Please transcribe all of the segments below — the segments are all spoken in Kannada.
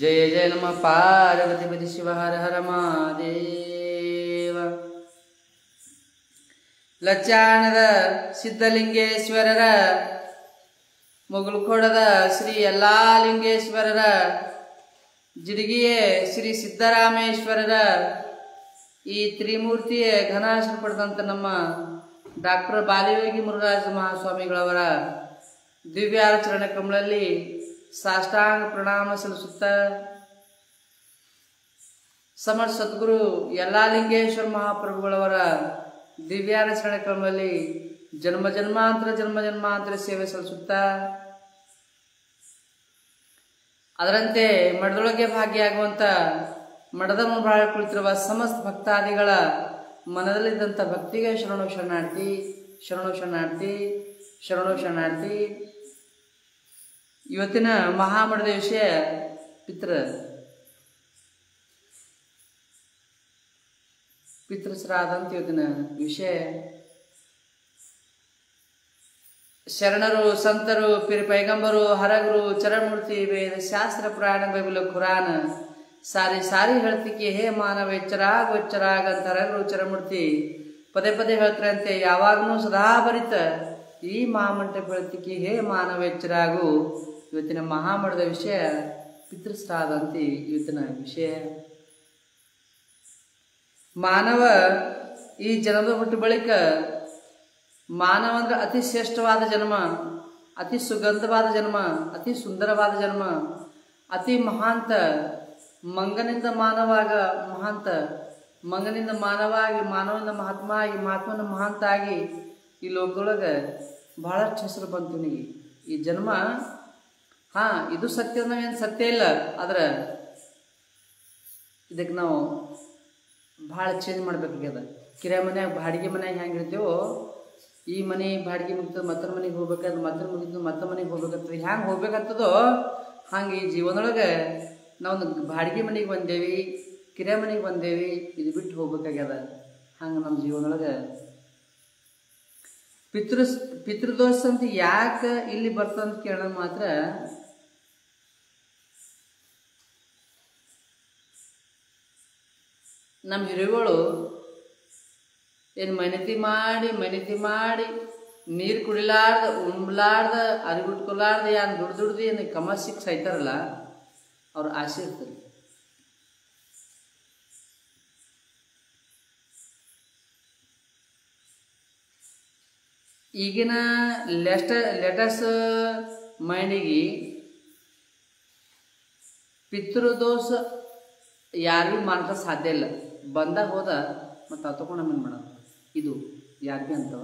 ಜಯ ಜಯ ನಮ ಪಾರ್ವತಿಪತಿ ಶಿವ ಹರ ಹರ ಮಹಾದೇವ ಲಚ್ಚಾಣದ ಸಿದ್ಧಲಿಂಗೇಶ್ವರರ ಮುಗುಲ್ಕೋಡದ ಶ್ರೀ ಯಲ್ಲಾಲಿಂಗೇಶ್ವರರ ಜಿಡಗಿಯೇ ಶ್ರೀ ಸಿದ್ದರಾಮೇಶ್ವರರ ಈ ತ್ರಿಮೂರ್ತಿಯ ಘನಾಶ್ರ ಪಡೆದಂಥ ನಮ್ಮ ಡಾಕ್ಟರ್ ಬಾಲಿಯೋಗಿ ಮುರುಘರಾಜ ಮಹಾಸ್ವಾಮಿಗಳವರ ದಿವ್ಯಾಚರಣ ಕಮಲಲ್ಲಿ ಸಾಷ್ಟಾಂಗ ಪ್ರಣಾಮ ಸಲ್ಲಿಸುತ್ತ ಸಮರ್ ಸದ್ಗುರು ಯಲ್ಲಾಲಿಂಗೇಶ್ವರ ಮಹಾಪ್ರಭುಗಳವರ ದಿವ್ಯಾಚರಣ ಕಮಲಲ್ಲಿ ಜನ್ಮ ಜನ್ಮಾಂತರ ಜನ್ಮ ಜನ್ಮಾಂತರ ಸೇವೆ ಸಲ್ಲಿಸುತ್ತಾ ಅದರಂತೆ ಮಠದೊಳಗೆ ಭಾಗಿಯಾಗುವಂಥ ಮಠದ ಮುಂಬಾಳ ಕುಳಿತಿರುವ ಸಮಸ್ತ ಭಕ್ತಾದಿಗಳ ಮನದಲ್ಲಿದ್ದಂಥ ಭಕ್ತಿಗೆ ಶರಣು ಶರಣಾರ್ಥಿ ಶರಣು ಶರಣಾರ್ಥಿ ಶರಣು ಶರಣಾರ್ಥಿ ಇವತ್ತಿನ ಮಹಾಮಠದ ವಿಷಯ ಪಿತೃ ಪಿತೃಶ್ರಾದ ಅಂತ ಇವತ್ತಿನ ವಿಷಯ ಶರಣರು ಸಂತರು ಪಿರ ಪೈಗಂಬರು ಹರಗರು ಚರಣಮೂರ್ತಿ ವೇದ ಶಾಸ್ತ್ರ ಪುರಾಣ ಬೈಬಲ್ ಖುರಾನ್ ಸಾರಿ ಸಾರಿ ಹೇಳ್ತಿಕ್ಕೆ ಹೇ ಮಾನವ ಎಚ್ಚರಾಗ ಎಚ್ಚರಾಗ ಅಂತ ಹರಗರು ಚರಮೂರ್ತಿ ಪದೇ ಪದೇ ಹೇಳ್ತಾರಂತೆ ಯಾವಾಗಲೂ ಸದಾ ಭರಿತ ಈ ಮಹಾಮಂಟಪ ಹೇಳ್ತಿಕ್ಕೆ ಹೇ ಮಾನವ ಎಚ್ಚರಾಗು ಇವತ್ತಿನ ಮಹಾಮಠದ ವಿಷಯ ಪಿತೃಶ್ರಾದ ಅಂತ ಇವತ್ತಿನ ವಿಷಯ ಮಾನವ ಈ ಜನದ ಹುಟ್ಟು ಬಳಿಕ ಮಾನವ ಅಂದ್ರೆ ಅತಿ ಶ್ರೇಷ್ಠವಾದ ಜನ್ಮ ಅತಿ ಸುಗಂಧವಾದ ಜನ್ಮ ಅತಿ ಸುಂದರವಾದ ಜನ್ಮ ಅತಿ ಮಹಾಂತ ಮಂಗನಿಂದ ಮಾನವಾಗ ಮಹಾಂತ ಮಂಗನಿಂದ ಮಾನವಾಗಿ ಮಾನವನಿಂದ ಮಹಾತ್ಮ ಆಗಿ ಮಹಾತ್ಮನ ಮಹಾಂತ ಆಗಿ ಈ ಲೋಕದೊಳಗೆ ಬಹಳಷ್ಟು ಹೆಸರು ಬಂತು ನಿನಗೆ ಈ ಜನ್ಮ ಹಾ ಇದು ಸತ್ಯ ಏನು ಸತ್ಯ ಇಲ್ಲ ಆದ್ರೆ ಇದಕ್ಕೆ ನಾವು ಭಾಳ ಚೇಂಜ್ ಮಾಡ್ಬೇಕಾಗ್ಯದ ಕಿರಾಯ ಮನ್ಯಾಗ ಬಾಡಿಗೆ ಮನ್ಯಾಗ ಹೆಂಗೆ ಇರ್ತೀವೋ ಈ ಮನೆ ಬಾಡಿಗೆ ಮುಗಿತದ ಮತ್ತೊಂದು ಮನೆಗೆ ಹೋಗ್ಬೇಕಾದ್ರೆ ಮತ್ತೊಂದು ಮುಗಿತು ಮತ್ತೊಂದು ಮನೆಗೆ ಹೋಗ್ಬೇಕಾಗ್ತದೆ ಹ್ಯಾಂಗೆ ಹೋಗ್ಬೇಕಾಗ್ತದೋ ಹಂಗೆ ಈ ಜೀವನದೊಳಗೆ ನಾವು ಬಾಡಿಗೆ ಮನೆಗೆ ಬಂದೇವಿ ಕಿರಾಯ ಮನೆಗೆ ಬಂದೇವಿ ಇದು ಬಿಟ್ಟು ಹೋಗ್ಬೇಕಾಗ್ಯದ ಹಂಗೆ ನಮ್ಮ ಜೀವನದೊಳಗೆ ಪಿತೃ ಪಿತೃದೋಷ ಅಂತ ಯಾಕೆ ಇಲ್ಲಿ ಬರ್ತಂತ ಕೇಳೋಣ ಮಾತ್ರ ನಮ್ಮ ಹಿರಿಗಳು ಏನು ಮನೆತಿ ಮಾಡಿ ಮನೆತಿ ಮಾಡಿ ನೀರು ಕುಡಿಲಾರ್ದ ಉಣ್ಲಾರ್ದ ಅರಿಬಿಟ್ಕೊಲಾರ್ದ ಏನು ದುಡ್ದು ದುಡ್ದು ಏನು ಕಮಸಿಗೆ ಸಾಯ್ತಾರಲ್ಲ ಅವ್ರ ಆಸೆ ಇರ್ತದೆ ಈಗಿನ ಲೆಸ್ಟ್ ಲೇಟೆಸ್ಟ್ ಮೈಂಡಿಗೆ ಪಿತೃದೋಷ ಯಾರಿಗೂ ಮಾಡ್ಲಿಕ್ಕೆ ಸಾಧ್ಯ ಇಲ್ಲ ಬಂದ ಹೋದ ಮತ್ತು ಅದು ತಗೊಂಡು ನಮ್ಮನ್ನು ಮಾಡೋದು ಇದು ಯಾರಿಗೆ ಅಂತವ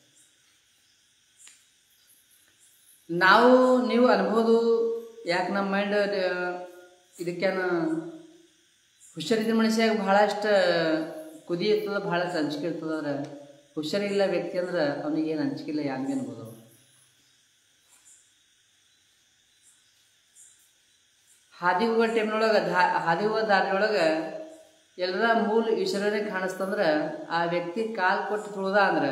ನಾವು ನೀವು ಅನ್ಬೋದು ಯಾಕೆ ನಮ್ಮ ಮೈಂಡ್ ಇದಕ್ಕೇನು ಹುಷಾರಿದ್ದ ಮನುಷ್ಯಾಗ ಭಾಳಷ್ಟು ಕುದಿ ಇರ್ತದ ಭಾಳಷ್ಟು ಅಂಜಿಕೆ ಇರ್ತದ ಅಂದ್ರೆ ಹುಷಾರಿಲ್ಲ ವ್ಯಕ್ತಿ ಅಂದ್ರೆ ಅವನಿಗೇನು ಅಂಜಿಕಿಲ್ಲ ಯಾಕೆ ಅನ್ಬೋದು ಹಾದಿ ಹೋಗೋ ಟೈಮ್ನೊಳಗೆ ಧಾ ಹಾದಿ ಹೋಗೋ ದಾರಿಯೊಳಗೆ ಎಲ್ಲರ ಮೂಲ ಈಶ್ವರನೇ ಕಾಣಿಸ್ತಂದ್ರೆ ಆ ವ್ಯಕ್ತಿ ಕಾಲು ಕೊಟ್ಟು ತುಳ್ದ ಅಂದ್ರೆ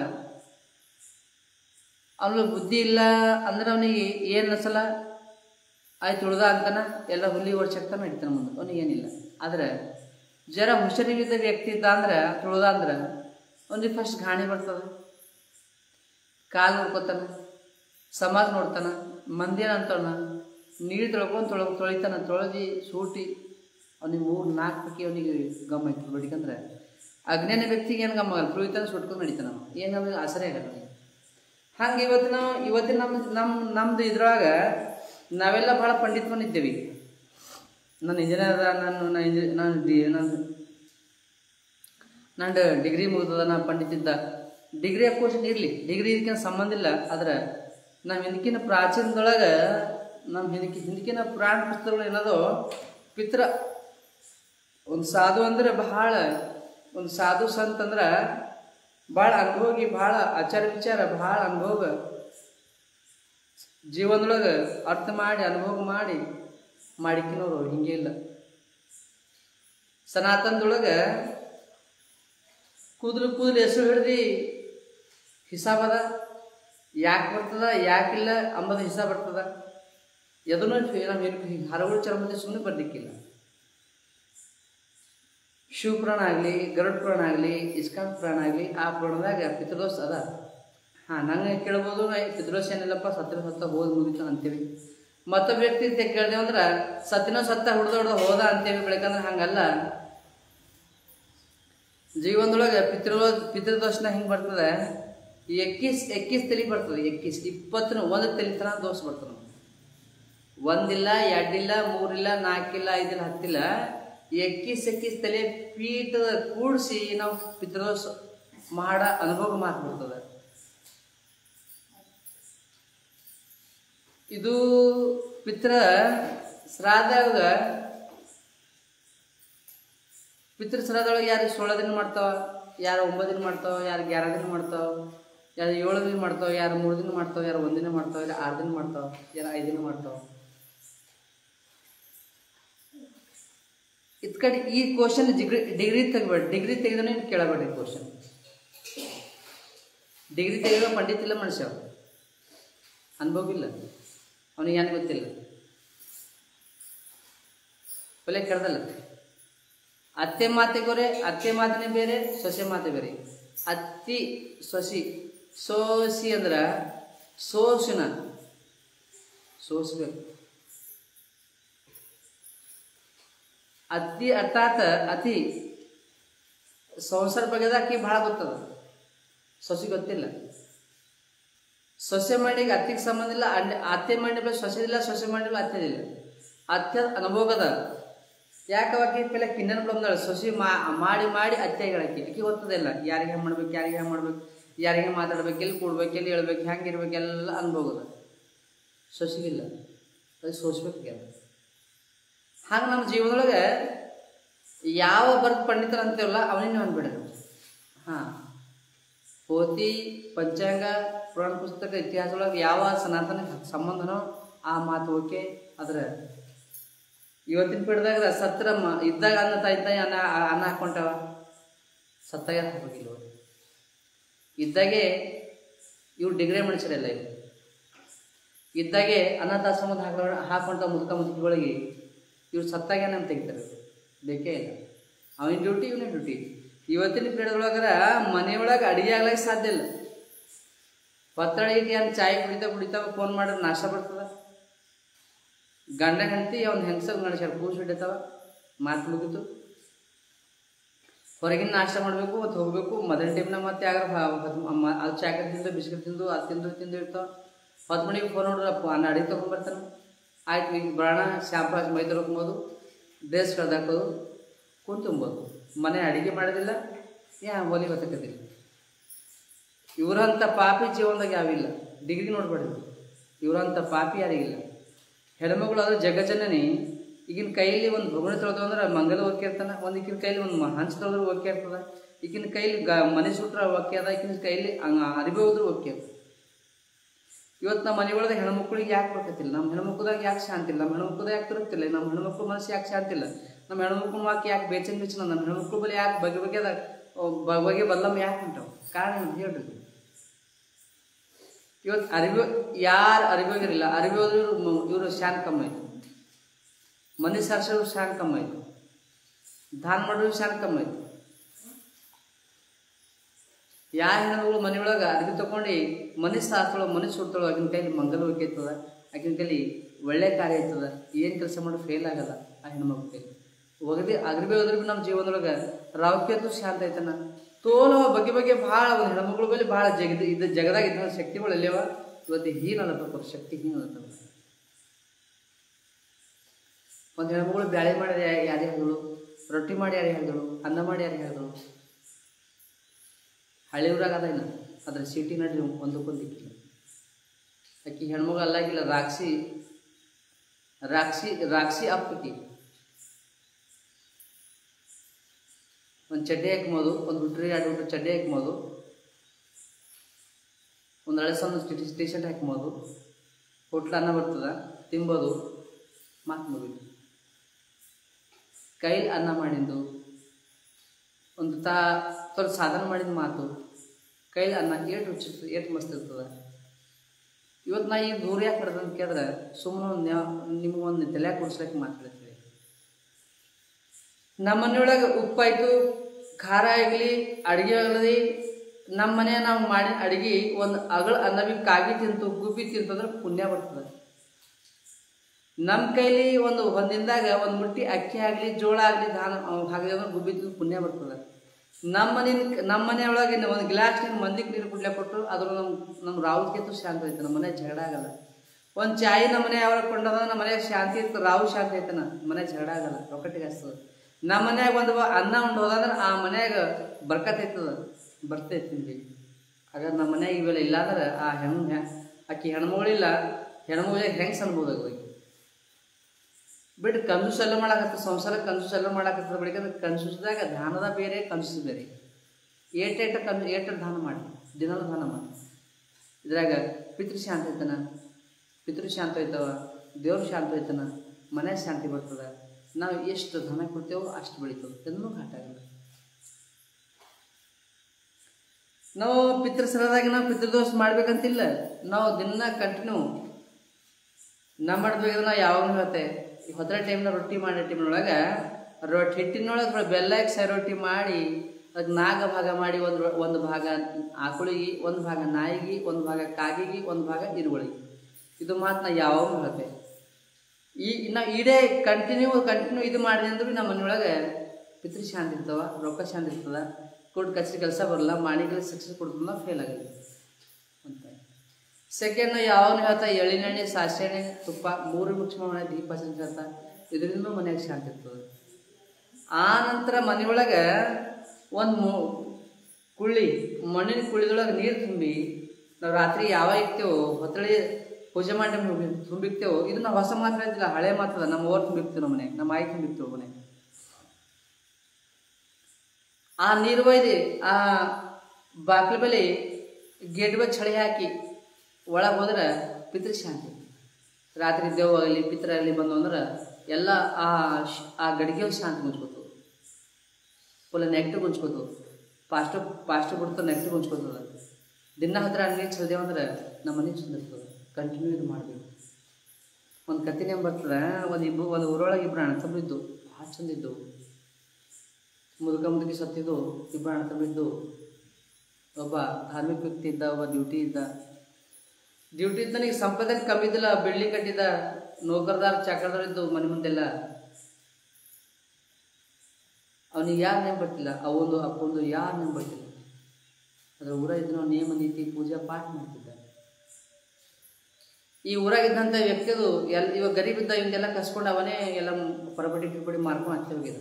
ಅವನಿಗೆ ಬುದ್ಧಿ ಇಲ್ಲ ಅಂದ್ರೆ ಅವನಿಗೆ ಏನು ಅನ್ಸಲ್ಲ ಆಯ್ತು ತುಳ್ದ ಅಂತಾನ ಎಲ್ಲ ಹುಲಿ ಓಡ್ಸಕ್ತಾನೆ ನಡೀತಾನೆ ಮುಂದೆ ಅವನಿಗೆ ಏನಿಲ್ಲ ಆದರೆ ಜರ ಹುಷಾರಿಗಿದ್ದ ವ್ಯಕ್ತಿ ಇದ್ದ ಅಂದ್ರೆ ತುಳ್ದ ಅಂದ್ರೆ ಅವನಿಗೆ ಫಸ್ಟ್ ಗಾಣಿ ಬರ್ತದೆ ಕಾಲು ನೋಡ್ಕೊತಾನೆ ಸಮಾಜ ನೋಡ್ತಾನೆ ಮಂದಿ ಅಂತಾನ ನೀರು ತೊಳ್ಕೊಂಡು ತೊಳಗ್ ತೊಳಿತಾನೆ ತೊಳೆದು ಸೂಟಿ ಅವ್ನಿಗೆ ಮೂರು ನಾಲ್ಕು ಪೈಕಿ ಅವನಿಗೆ ಗಮ್ಮ ಐತಿ ಬಡಿಕಂದ್ರೆ ಅಜ್ಞಾನ ವ್ಯಕ್ತಿಗೆ ಏನು ಗಮ್ಮ ಆಗಲ್ಲ ತುಳಿತಾನೆ ಸುಟ್ಕೊಂಡು ನಡೀತಾನೆ ನಾವು ಏನು ನಮಗೆ ಆಸರೆ ಆಗಲ್ಲ ಅವನಿಗೆ ಹಂಗೆ ಇವತ್ತು ನಾವು ಇವತ್ತಿನ ನಮ್ಮ ನಮ್ಮ ನಮ್ಮದು ಇದ್ರೊಳಗೆ ನಾವೆಲ್ಲ ಭಾಳ ಪಂಡಿತ್ವನಿದ್ದೇವೆ ನಾನು ಇಂಜಿನಿಯರ್ ನಾನು ನಾನು ಇಂಜಿ ನಾನು ಡಿ ನಾನು ನಂದು ಡಿಗ್ರಿ ಮುಗಿದದ ನಾ ಪಂಡಿತಿದ್ದ ಡಿಗ್ರಿ ಅಫ್ಕೋರ್ಸ್ ಇರಲಿ ಡಿಗ್ರಿ ಇದಕ್ಕೆ ಸಂಬಂಧ ಇಲ್ಲ ಆದ್ರೆ ನಮ್ಮ ಹಿಂದಕಿನ ಪ್ರಾಚೀನದೊಳಗೆ ನಮ್ಮ ಹಿಂದಕ್ಕೆ ಹಿಂದಕಿನ ಪುರಾಣ ಪುಸ್ತಕಗಳು ಏನದೋ ಪಿತ್ರ ಒಂದು ಸಾಧು ಅಂದ್ರೆ ಬಹಳ ಒಂದು ಸಾಧು ಸಂತ ಅಂದ್ರೆ ಭಾಳ ಅನುಭೋಗಿ ಭಾಳ ಆಚಾರ ವಿಚಾರ ಭಾಳ ಅನುಭೋಗ ಜೀವನದೊಳಗೆ ಅರ್ಥ ಮಾಡಿ ಅನುಭೋಗ ಮಾಡಿ ಮಾಡಿಕಿನವರು ಹಿಂಗೆ ಇಲ್ಲ ಸನಾತನದೊಳಗೆ ಕೂದಲು ಕೂದಲು ಹೆಸರು ಹಿಡ್ದು ಹಿಸಾಬದ ಯಾಕೆ ಬರ್ತದ ಯಾಕಿಲ್ಲ ಅಂಬದು ಹಿಸಾಬ್ ಬರ್ತದ ಎದನ್ನೂ ನಾವು ಏನು ಹಿಂಗೆ ಹರಗುಳ ಚರ್ಮದ ಸುಮ್ಮನೆ ಬರ್ಲಿಕ್ಕಿಲ್ಲ ಶಿವ ಪುರಾಣ ಆಗಲಿ ಗರುಡ್ ಪುರಾಣ ಆಗಲಿ ಇಸ್ಕಾನ್ ಪುರಾಣ ಆಗಲಿ ಆ ಪುರಾಣದಾಗ ಪಿತೃದೋಷ ಅದ ಹಾಂ ನಂಗೆ ಕೇಳ್ಬೋದು ಏ, ಪಿತೃದೋಷ ಏನಿಲ್ಲಪ್ಪ ಸತ್ತಿರ ಸತ್ತ ಹೋದ್ ಮುಗಿತು ಅಂತೀವಿ ಮತ್ತೊಬ್ಬ ವ್ಯಕ್ತಿ ಅಂತ ಕೇಳಿದೆವು ಅಂದ್ರೆ ಸತ್ತಿನ ಸತ್ತ ಹುಡ್ದು ಹುಡ್ದು ಹೋದ ಅಂತೇವಿ ಬೆಳಕಂದ್ರೆ ಹಂಗಲ್ಲ ಜೀವನದೊಳಗೆ ಪಿತೃ ಪಿತೃದೋಷನ ಹಿಂಗೆ ಬರ್ತದೆ ಎಕ್ಕಿಸ್ ಎಕ್ಕಿಸ್ ತಲೆ ಬರ್ತದೆ ಎಕ್ಕಿಸ್ ಇಪ್ಪತ್ತನ ಒಂದು ತಲೆ ತನ ದೋಷ ಬರ್ತದೆ ಒಂದಿಲ್ಲ ಎರಡಿಲ್ಲ ಮೂರಿಲ್ಲ ನಾಲ್ಕಿಲ್ಲ ಐದಿಲ್ಲ ಹತ್ತಿಲ್ಲ ಎಕ್ಕಿಸ್ ಎಕ್ಕಿಸ್ ತಲೆ ಪೀಠದ ಕೂಡಿಸಿ ನಾವು ಪಿತೃದೋಷ ಮಾಡ ಅನುಭವ ಮಾತು ಬರ್ತದೆ ಇದು ಪಿತ್ರ ಶ್ರಾದ್ದಾಗ ಪಿತೃ ಶ್ರಾದ್ದೊಳಗೆ ಯಾರು ಸೋಳ ದಿನ ಮಾಡ್ತಾವ ಯಾರು ಒಂಬತ್ತು ದಿನ ಮಾಡ್ತಾವ ಯಾರು ಗ್ಯಾರ ದಿನ ಮಾಡ್ತಾವ ಯಾರು ಏಳು ದಿನ ಮಾಡ್ತಾವ ಯಾರು ಮೂರು ದಿನ ಮಾಡ್ತಾವ ಯಾರು ಒಂದಿನ ಮಾಡ್ತಾವ ಯಾರು ಆರು ದಿನ ಮಾಡ್ತಾವ ಯಾರು ಐದು ದಿನ ಮಾಡ್ತಾವ ಇದ್ ಕಡೆ ಈ ಕ್ವಶನ್ ಡಿಗ್ರಿ ಡಿಗ್ರಿ ತೆಗಿಬೇಡ ಡಿಗ್ರಿ ತೆಗೆದ್ರೆ ಕೇಳಬೇಡ್ರಿ ಕ್ವಶನ್ ಡಿಗ್ರಿ ತೆಗೆದ ಪಂಡಿತ್ ಇಲ್ಲ ಮನುಷ್ಯ ಅವ. ಅನುಭವ ಇಲ್ಲ ಅವನಿಗೆ ಏನು ಗೊತ್ತಿಲ್ಲ ಒಳ್ಳೆ ಕೇಳ್ದಲ್ಲ ಅತ್ತೆ ಮಾತೆಗೋರೆ ಅತ್ತೆ ಮಾತನೇ ಬೇರೆ ಸೊಸೆ ಮಾತೆ ಬೇರೆ ಅತ್ತಿ ಸೊಸಿ ಸೋಸಿ ಅಂದ್ರ ಸೋಸಿನ ಸೋಸ್ಬೇಕು ಅತಿ ಅರ್ಥಾತ್ ಅತಿ ಸಂಸಾರ ಬಗ್ಗೆದ ಆಕಿ ಭಾಳ ಗೊತ್ತದ ಸೊಸಿ ಗೊತ್ತಿಲ್ಲ ಸೊಸೆ ಮಾಡಿಗೆ ಅತ್ತಿಗೆ ಸಂಬಂಧ ಇಲ್ಲ ಅಂಡ್- ಅತ್ತೆ ಮಾಡಿ ಮೇಲೆ ಸೊಸೆ ಇಲ್ಲ ಸೊಸೆ ಮಾಡಿಲ್ಲ ಅತ್ತೆ ಇಲ್ಲ ಅತ್ತೆ ಅನುಭೋಗದ ಯಾಕೆ ಅವಾಕಿ ಪೆಲ್ಲ ಕಿನ್ನನ್ ಬಂದಾಳ ಸೊಸಿ ಮಾ ಮಾಡಿ ಮಾಡಿ ಅತ್ತೆ ಹೇಳಕ್ಕೆ ಆಕಿ ಗೊತ್ತದಿಲ್ಲ ಯಾರಿಗೆ ಹೆಂಗೆ ಮಾಡ್ಬೇಕು ಯಾರಿಗೆ ಹೆಂಗೆ ಮಾಡ್ಬೇಕು ಯಾರಿಗೆ ಮಾತಾಡ್ಬೇಕು ಎಲ್ಲಿ ಕೂಡ್ಬೇಕು ಎಲ್ಲಿ ಹೇಳ್ಬೇಕು ಹೆಂಗೆ ಇರ್ಬೇಕು ಎಲ್ಲ ಅನುಭೋಗದ ಸೊಸಿಗಿಲ್ಲ ಅದು ಸೋಸ್ಬೇಕು ಹಾಗೆ ನಮ್ಮ ಜೀವನದೊಳಗೆ ಯಾವ ಬರ್ದು ಪಂಡಿತರ ಅಂತೀವಲ್ಲ ಅವನೇ ಅಂದ್ಬಿಡೋದು ಹಾಂ ಪೋತಿ ಪಂಚಾಂಗ ಪುರಾಣ ಪುಸ್ತಕ ಇತಿಹಾಸದೊಳಗೆ ಯಾವ ಸನಾತನ ಸಂಬಂಧನೋ ಆ ಮಾತು ಓಕೆ ಆದ್ರೆ ಇವತ್ತಿನ ಪೀಠದಾಗ ಸತ್ರ ಮ ಇದ್ದಾಗ ಅನ್ನ ತಾಯಿ ತಾಯಿ ಅನ್ನ ಅನ್ನ ಹಾಕೊಂಡವ ಸತ್ತಾಗ ಹೋಗಿಲ್ಲ ಅವ್ರು. ಇದ್ದಾಗೆ ಇವ್ರು ಡಿಗ್ರಿ ಮನುಷ್ಯರೆಲ್ಲ ಇವ್ರು ಇದ್ದಾಗೆ ಅನಾಥಾಶ್ರಮದ ಹಾಕ ಹಾಕೊಂಡ ಮುದುಕ ಮುದುಕಿಗಳಿಗೆ ಇವ್ರು ಸತ್ತಾಗ ನಮ್ಮ ತೆಗಿತಾರೆ ಬೇಕೇ ಇಲ್ಲ ಅವನ ಡ್ಯೂಟಿ ಇವನ ಡ್ಯೂಟಿ ಇವತ್ತಿನ ಪೀಠದೊಳಗರ ಮನೆಯೊಳಗೆ ಅಡಿಗೆ ಆಗ್ಲಿಕ್ಕೆ ಸಾಧ್ಯ ಇಲ್ಲ ಪತ್ತಳಿಗೆ ಏನು ಚಾಯ್ ಕುಡಿತಾ ಕುಡಿತಾ ಫೋನ್ ಮಾಡಿದ್ರೆ ನಾಷ್ಟ ಬರ್ತದ ಗಂಡ ಹೆಂಡತಿ ಅವ್ನ ಹೆಂಗಸ ನಡೆಸ್ಯಾರ ಕೂಸು ಹಿಡಿತಾವ ಮಾತು ಮುಗಿತು ಹೊರಗಿನ ನಾಷ್ಟ ಮಾಡಬೇಕು ಮತ್ತು ಹೋಗಬೇಕು ಮದರ್ ಟೈಮ್ನಾಗ ಮತ್ತೆ ಯಾರು ಅದು ಚಾಕರಿ ತಿಂದು ಬಿಸ್ಕಿಟ್ ತಿಂದು ಅದು ತಿಂದು ತಿಂದು ಇರ್ತಾವ ಹತ್ತು ಮಣಿಗೆ ಫೋನ್ ನೋಡ್ರಪ್ಪ ಅನ್ನ ಅಡಿಗೆ ತೊಗೊಂಬರ್ತಾನೆ ಆಯ್ತು ಈಗ ಬರೋಣ ಶಾಂಪಾಸ್ ಮೈ ತೊಳ್ಕೊಂಬೋದು ಡ್ರೆಸ್ ಕಳ್ದಾಕೋದು ಕುಂತು ತುಂಬೋದು ಮನೆ ಅಡಿಗೆ ಮಾಡೋದಿಲ್ಲ ಯಾ ಒಲಿ ಹೊತ್ತಕದಿಲ್ಲ ಇವರಂಥ ಪಾಪಿ ಜೀವನದಾಗ ಯಾವಿಲ್ಲ ಡಿಗ್ರಿ ನೋಡ್ಬೇಡ್ರಿ ಇವರಂಥ ಪಾಪಿ ಯಾರಿಗಿಲ್ಲ ಹೆಣ್ಮಗಳು ಆದ್ರೆ ಜಗಜನನಿ ಈಗಿನ ಕೈಲಿ ಒಂದು ಭಗವಣಿ ತೊಳೆದು ಅಂದ್ರೆ ಮಂಗಲ ಓಕೆ ಇರ್ತಾನೆ ಒಂದು ಈಗಿನ ಕೈಲಿ ಒಂದು ಹಂಚ ತೊಳೆದ್ರೆ ಓಕೆ ಇರ್ತದ ಈಗಿನ ಕೈಲಿ ಗ ಮನೆ ಸುಟ್ರ ಓಕೆ ಅದ ಈಗಿನ ಕೈಲಿ ಅರಿಬೆ ಹೋದ್ರೆ ಓಕೆ ಅದ ಇವತ್ತು ನಮ್ಮ ಮನೆಯೊಳಗೆ ಹೆಣ್ಮಕ್ಳಿಗೆ ಯಾಕೆ ಬೇಕತ್ತಿಲ್ಲ ನಮ್ಮ ಹೆಣ್ಮಕ್ಳದಾಗ ಯಾಕೆ ಶಾಂತಿ ಇಲ್ಲ ನಮ್ಮ ಹೆಣ್ಮಕ್ಳದಾಗ ಯಾಕೆ ತಿರುಗ್ತಿಲ್ಲ ನಮ್ಮ ಹೆಣ್ಮಕ್ಳ ಮನಸ್ಸು ಯಾಕೆ ಶಾಂತಿ ಇಲ್ಲ ನಮ್ಮ ಹೆಣ್ಮಕ್ಳ ವಾಕ್ ಯಾಕೆ ಬೇಚನ್ ಬೇಚನ ನಮ್ಮ ಹೆಣ್ಮಕ್ಳ ಬಳಿ ಯಾಕೆ ಬಗೆ ಬಗೆದ ಬಗೆ ಬಲ್ಲಮ್ಮ ಯಾಕೆ ಹೊಂಟಾವ ಕಾರಣ ಏನು ಹೇಳ್ರಿ ಇವತ್ತು ಅರಿವಿ ಯಾರು ಅರಿವಿಗಿರಲಿಲ್ಲ ಅರಿವಿ ಹೋದ್ರೆ ಇವರು ಇವರು ಶಾನ್ ಕಮ್ಮಿ ಆಯ್ತು ಮನೆ ಸಾರ್ಸೋರು ಶಾನ್ ಕಮ್ಮಿ ಆಯ್ತು ದಾನ ಮಾಡೋರು ಶಾನ್ ಕಮ್ಮಿ ಆಯ್ತು ಯಾವ ಹೆಣ್ಮಗಳು ಮನೆಯೊಳಗೆ ಅರ್ಬಿ ತಗೊಂಡು ಮನೆ ಸಾರ್ಸೋಳು ಮನೆ ಸುಡ್ತಾಳು ಆಗಿನ ಕೈಲಿ ಮಂಗಲ ಹೋಗಿ ಆಯ್ತದ ಆಕಿನ ಕೈಲಿ ಒಳ್ಳೆ ಕಾರ್ಯ ಆಯ್ತದ ಏನು ಕೆಲಸ ಮಾಡೋದು ಫೇಲ್ ಆಗಲ್ಲ ಆ ಹೆಣ್ಮಕ್ಳ ಕೈಲಿ ಒಗದಿ ಅಗ್ರಿಬಿ ಹೋದ್ರೆ ಬಿ ನಮ್ಮ ಜೀವನದೊಳಗೆ ರಾವಕೇತು ಶಾಂತ ಐತನ ತೋಲ ಬಗ್ಗೆ ಬಗ್ಗೆ ಭಾಳ ಒಂದು ಹೆಣ್ಮಕ್ಳ ಬಳಿ ಭಾಳ ಜಗದ ಇದು ಜಗದಾಗ ಇದ್ದ ಶಕ್ತಿಗಳು ಎಲ್ಲಿಯವ ಇವತ್ತು ಹೀನಲ್ಲ ಶಕ್ತಿ ಹೀನಲ್ಲ ಒಂದು ಹೆಣ್ಮಗಳು ಬ್ಯಾಳೆ ಮಾಡಿ ಯಾರೇ ಹೇಳಿದಳು ರೊಟ್ಟಿ ಮಾಡಿ ಯಾರೇ ಹೇಳಿದಳು ಅನ್ನ ಮಾಡಿ ಯಾರೇ ಹೇಳಿದಳು ಹಳ್ಳಿ ಊರಾಗ ಅದ ಇಲ್ಲ ಅದ್ರ ಸಿಟಿ ನಡ್ರಿ ಒಂದಕ್ಕೊಂದು ದಿಕ್ಕಿಲ್ಲ ಆಕಿ ಹೆಣ್ಮಗಳು ಅಲ್ಲಾಗಿಲ್ಲ ರಾಕ್ಷಿ ರಾಕ್ಷಿ ರಾಕ್ಷಿ ಅಪ್ಪಕಿ ಒಂದು ಚಡ್ಡಿ ಹಾಕ್ಬೋದು ಒಂದು ಹುಟ್ರಿ ಎರಡು ಹುಟ್ರಿ ಚಡ್ಡಿ ಹಾಕ್ಬೋದು ಒಂದು ಹಳೆ ಸಣ್ಣ ಟಿ ಟಿ ಶರ್ಟ್ ಹಾಕ್ಬೋದು ಹೋಟ್ಲ ಅನ್ನ ಬರ್ತದ ತಿನ್ಬೋದು ಮಾತು ಮುಗಿತು ಕೈಲಿ ಅನ್ನ ಮಾಡಿದ್ದು ಒಂದು ತಾ ಸ್ವಲ್ಪ ಸಾಧನ ಮಾಡಿದ ಮಾತು ಕೈಲಿ ಅನ್ನ ಏಟು ರುಚಿ ಏಟು ಮಸ್ತ್ ಇರ್ತದ ಇವತ್ತು ನಾ ಈಗ ದೂರ ಯಾಕೆ ಹಿಡ್ದು ಅಂತ ಕೇಳಿದ್ರೆ ಸುಮ್ಮನೆ ಒಂದು ನಿಮಗೊಂದು ತಲೆ ಕೊಡಿಸ್ಲಿಕ್ಕೆ ಮಾತಾಡ್ತೀವಿ ನಮ್ಮ ಮನೆಯೊಳಗೆ ಉಪ್ಪಾಯ್ತು ಖಾರ ಆಗಲಿ ಅಡುಗೆ ಆಗಲಿ ನಮ್ಮ ಮನೆ ನಾವು ಮಾಡಿ ಅಡುಗೆ ಒಂದು ಅಗಳ ನಮಗೆ ಕಾಗಿ ತಿಂತು ಗುಬ್ಬಿ ತಿಂತಂದ್ರೆ ಪುಣ್ಯ ಬರ್ತದೆ ನಮ್ಮ ಕೈಲಿ ಒಂದು ಹೊಂದಿಂದಾಗ ಒಂದು ಮುಟ್ಟಿ ಅಕ್ಕಿ ಆಗಲಿ ಜೋಳ ಆಗಲಿ ಧಾನ ಹಾಗೆ ಗುಬ್ಬಿ ತಿಂದು ಪುಣ್ಯ ಬರ್ತದೆ ನಮ್ಮ ಮನೆ ನಮ್ಮ ಮನೆಯೊಳಗೆ ಒಂದು ಗ್ಲಾಸ್ ನೀರು ಮಂದಿಗೆ ನೀರು ಕುಡ್ಲೆ ಕೊಟ್ಟು ಅದ್ರ ನಮ್ಮ ನಮ್ಮ ರಾವುದ್ಕಿಂತ ಶಾಂತಿ ಐತೆ ನಮ್ಮ ಮನೆ ಜಗಳ ಆಗಲ್ಲ ಒಂದು ಚಾಯಿ ನಮ್ಮ ಮನೆ ಯಾವಾಗ ಕೊಂಡದ ನಮ್ಮ ಮನೆಯಾಗ ಶಾಂತಿ ಇರ್ತದೆ ರಾವು ಶಾಂತಿ ಐತನ ಮನೆ ಜಗಳ ಆಗಲ್ಲ ರೊಕ್ಕಟ್ಟಿಗೆ ಹಸ್ತದ ನಮ್ಮ ಮನ್ಯಾಗ ಒಂದು ವ- ಅನ್ನ ಉಂಡು ಹೋದಂದ್ರೆ ಆ ಮನ್ಯಾಗ ಬರ್ಕತ್ ಐತದ ಬರ್ತೈತಿ ನಿಮಗೆ ಹಾಗಾದ್ರೆ ನಮ್ಮ ಮನ್ಯಾಗ ಇವೆಲ್ಲ ಇಲ್ಲಾಂದ್ರೆ ಆ ಹೆಣ್ಣು ಹೆ ಆಕಿ ಹೆಣ್ಮಗಳಿಲ್ಲ ಹೆಣ್ಮಗಳಿಗೆ ಹೆಂಗೆ ಅನ್ಬೋದು ಆಕಿ ಬಿಟ್ಟು ಕಂಜೂಸ್ ಎಲ್ಲ ಮಾಡಾಕತ್ತ ಸಂಸಾರ ಕಂಜೂಸ್ ಎಲ್ಲ ಮಾಡಾಕತ್ತದ ಬೆಳಿಗ್ಗೆ ಕಂಜೂಸ್ದಾಗ ದಾನದ ಬೇರೆ ಕಂಜೂಸ್ ಬೇರೆ ಏಟೇಟ ಕನ್ ಏಟ ದಾನ ಮಾಡಿ ದಿನದ ದಾನ ಮಾಡಿ ಇದ್ರಾಗ ಪಿತೃ ಶಾಂತಿ ಐತನ ಪಿತೃ ಶಾಂತಿ ಐತವ ದೇವ್ರ ಶಾಂತಿ ಐತನ ಮನೆ ಶಾಂತಿ ಬರ್ತದ ನಾವು ಎಷ್ಟು ಧನ ಕೊಡ್ತೇವೋ ಅಷ್ಟು ಬೆಳಿತದೆ ಎಂದೂ ಘಾಟಾಗಲ್ಲ ನಾವು ಪಿತೃಸರದಾಗ ನಾವು ಪಿತೃದೋಷ ಮಾಡ್ಬೇಕಂತಿಲ್ಲ ನಾವು ದಿನ ಕಂಟಿನ್ಯೂ ನಮ್ಮ ಮಾಡ್ಬೇಕಾದ್ರೆ ನಾವು ಯಾವಾಗ ಹೇಳ್ತೆ ಈ ಹೊತ್ತರ ಟೈಮ್ನ ರೊಟ್ಟಿ ಮಾಡೋ ಟೈಮ್ನೊಳಗೆ ರೊಟ್ಟಿ ಹಿಟ್ಟಿನೊಳಗೆ ಬೆಲ್ಲ ಹಾಕಿ ರೊಟ್ಟಿ ಮಾಡಿ ಅದಕ್ಕೆ ನಾಲ್ಕು ಭಾಗ ಮಾಡಿ ಒಂದು ಒಂದು ಭಾಗ ಆಕಳಿಗೆ ಒಂದು ಭಾಗ ನಾಯಿಗೆ ಒಂದು ಭಾಗ ಕಾಗಿಗೆ ಒಂದು ಭಾಗ ಇರುಗಳಿಗೆ ಇದು ಮಾತು ನಾ ಯಾವಾಗ ಹೇಳ್ತೆ ಈ ನಾವು ಇಡೇ ಕಂಟಿನ್ಯೂ ಕಂಟಿನ್ಯೂ ಇದು ಮಾಡಿದೆ ಅಂದ್ರೆ ನಮ್ಮ ಮನೆಯೊಳಗೆ ಪಿತೃ ಶಾಂತಿ ಇರ್ತವ ರೊಕ್ಕ ಶಾಂತಿ ಇರ್ತದ ಕೋರ್ಟ್ ಕಚೇರಿ ಕೆಲಸ ಬರಲ್ಲ ಮಾಡಿಗಳಿಗೆ ಸಕ್ಸಸ್ ಕೊಡ್ತದ ಫೇಲ್ ಆಗಿದೆ ಅಂತ ಸೆಕೆಂಡ್ ಯಾವನು ಹೇಳ್ತಾ ಎಳ್ಳಿನೆಣ್ಣೆ ಸಾಸಿವೆ ಎಣ್ಣೆ ತುಪ್ಪ ಮೂರು ಮಿಕ್ಸ್ ಮಾಡಿ ದೀಪ ಹಚ್ಚಿರ್ತ ಇದರಿಂದ ಮನೆಯಾಗ ಶಾಂತಿ ಇರ್ತದೆ ಆ ನಂತರ ಮನೆಯೊಳಗೆ ಒಂದು ಮು ಕುಳ್ಳಿ ಮಣ್ಣಿನ ಕುಳ್ಳಿದೊಳಗೆ ನೀರು ತುಂಬಿ ನಾವು ರಾತ್ರಿ ಯಾವಾಗ ಇಕ್ತೇವೋ ಹೊತ್ತಳಿ ಪೂಜೆ ಮಾಡಿ ತುಂಬಿಕ್ತೇವೋ ಇದು ನಾವು ಹೊಸ ಮಾತ್ರ ಅಂತಿಲ್ಲ ಹಳೆ ಮಾತ್ರ ನಮ್ಮ ಓರ್ ತುಂಬಿಕ್ತೇವೆ ನಮ್ಮ ಮನೆಗೆ ನಮ್ಮ ಆಯಿ ತುಂಬಿಕ್ತೇವೆ ಮನೆಗೆ ಆ ನೀರು ಒಯ್ದು ಆ ಬಾಕ್ಲ ಬಳಿ ಗೇಟ್ ಬಳಿ ಚಳಿ ಹಾಕಿ ಒಳಗೆ ಹೋದ್ರೆ ಪಿತೃ ಶಾಂತಿ ರಾತ್ರಿ ದೇವ್ ಆಗಲಿ ಪಿತ್ರ ಆಗಲಿ ಬಂದು ಅಂದ್ರೆ ಎಲ್ಲ ಆ ಶ್- ಆ ಗಡಿಗೆ ಶಾಂತಿ ಗುಂಚ್ಕೋತು ಫುಲ್ ನೆಗೆಟಿವ್ ಗುಂಚ್ಕೋತು ಪಾಸ್ಟಿವ್ ಪಾಸ್ಟಿವ್ ಬಿಡ್ತಾರೆ ನೆಗೆಟಿವ್ ಗುಂಚ್ಕೋತದ ದಿನ ಹತ್ರ ನೀರು ಚಲ್ದೇವು ಅಂದ್ರೆ ನಮ್ಮ ಮನೆ ಚಂದ ಇರ್ತದೆ ಕಂಟಿನ್ಯೂ ಇದು ಮಾಡಬೇಕು ಒಂದು ಕತ್ತಿನ ಬರ್ತದೆ ಒಂದು ಇಬ್ಬರು ಒಂದು ಊರೊಳಗೆ ಇಬ್ಬರು ಅಣ್ಣ ತಮ್ಮ ಇದ್ದು ಭಾಳ ಚಂದ ಇದ್ದು ಮುದುಕ ಮುದುಕಿ ಸತ್ತಿದ್ದು ಇಬ್ಬರು ಅಣ್ಣ ತಮ್ಮ ಇದ್ದು ಒಬ್ಬ ಧಾರ್ಮಿಕ ವ್ಯಕ್ತಿ ಇದ್ದ ಒಬ್ಬ ಡ್ಯೂಟಿ ಇದ್ದ ಡ್ಯೂಟಿ ಇದ್ದನಿಗೆ ಸಂಪಾದನೆ ಕಮ್ಮಿ ಇದ್ದಿಲ್ಲ ಬೆಳ್ಳಿ ಕಟ್ಟಿದ ನೌಕರದಾರ ಚಾಕರದಾರ ಇದ್ದು ಮನೆ ಮುಂದೆಲ್ಲ ಅವನಿಗೆ ಯಾರು ನೇಮ್ ಬರ್ತಿಲ್ಲ ಅವೊಂದು ಅಪ್ಪೊಂದು ಯಾರು ನೇಮ್ ಬರ್ತಿಲ್ಲ ಅದ್ರ ಊರ ಇದ್ದು ನೇಮ ನೀತಿ ಪೂಜಾ ಪಾಠ ಮಾಡ್ತಿದ್ದ ಈ ಊರಾಗಿದ್ದಂಥ ವ್ಯಕ್ತಿದು ಎಲ್ ಇವಾಗ ಗರೀಬ್ ಇದ್ದ ಇವಂಗೆಲ್ಲ ಕಸ್ಕೊಂಡು ಅವನೇ ಎಲ್ಲ ಪರಪಟಿ ಗಿರ್ಪಡಿ ಮಾರ್ಕೊಂಡು ಹತ್ತಿ ಹೋಗಿದ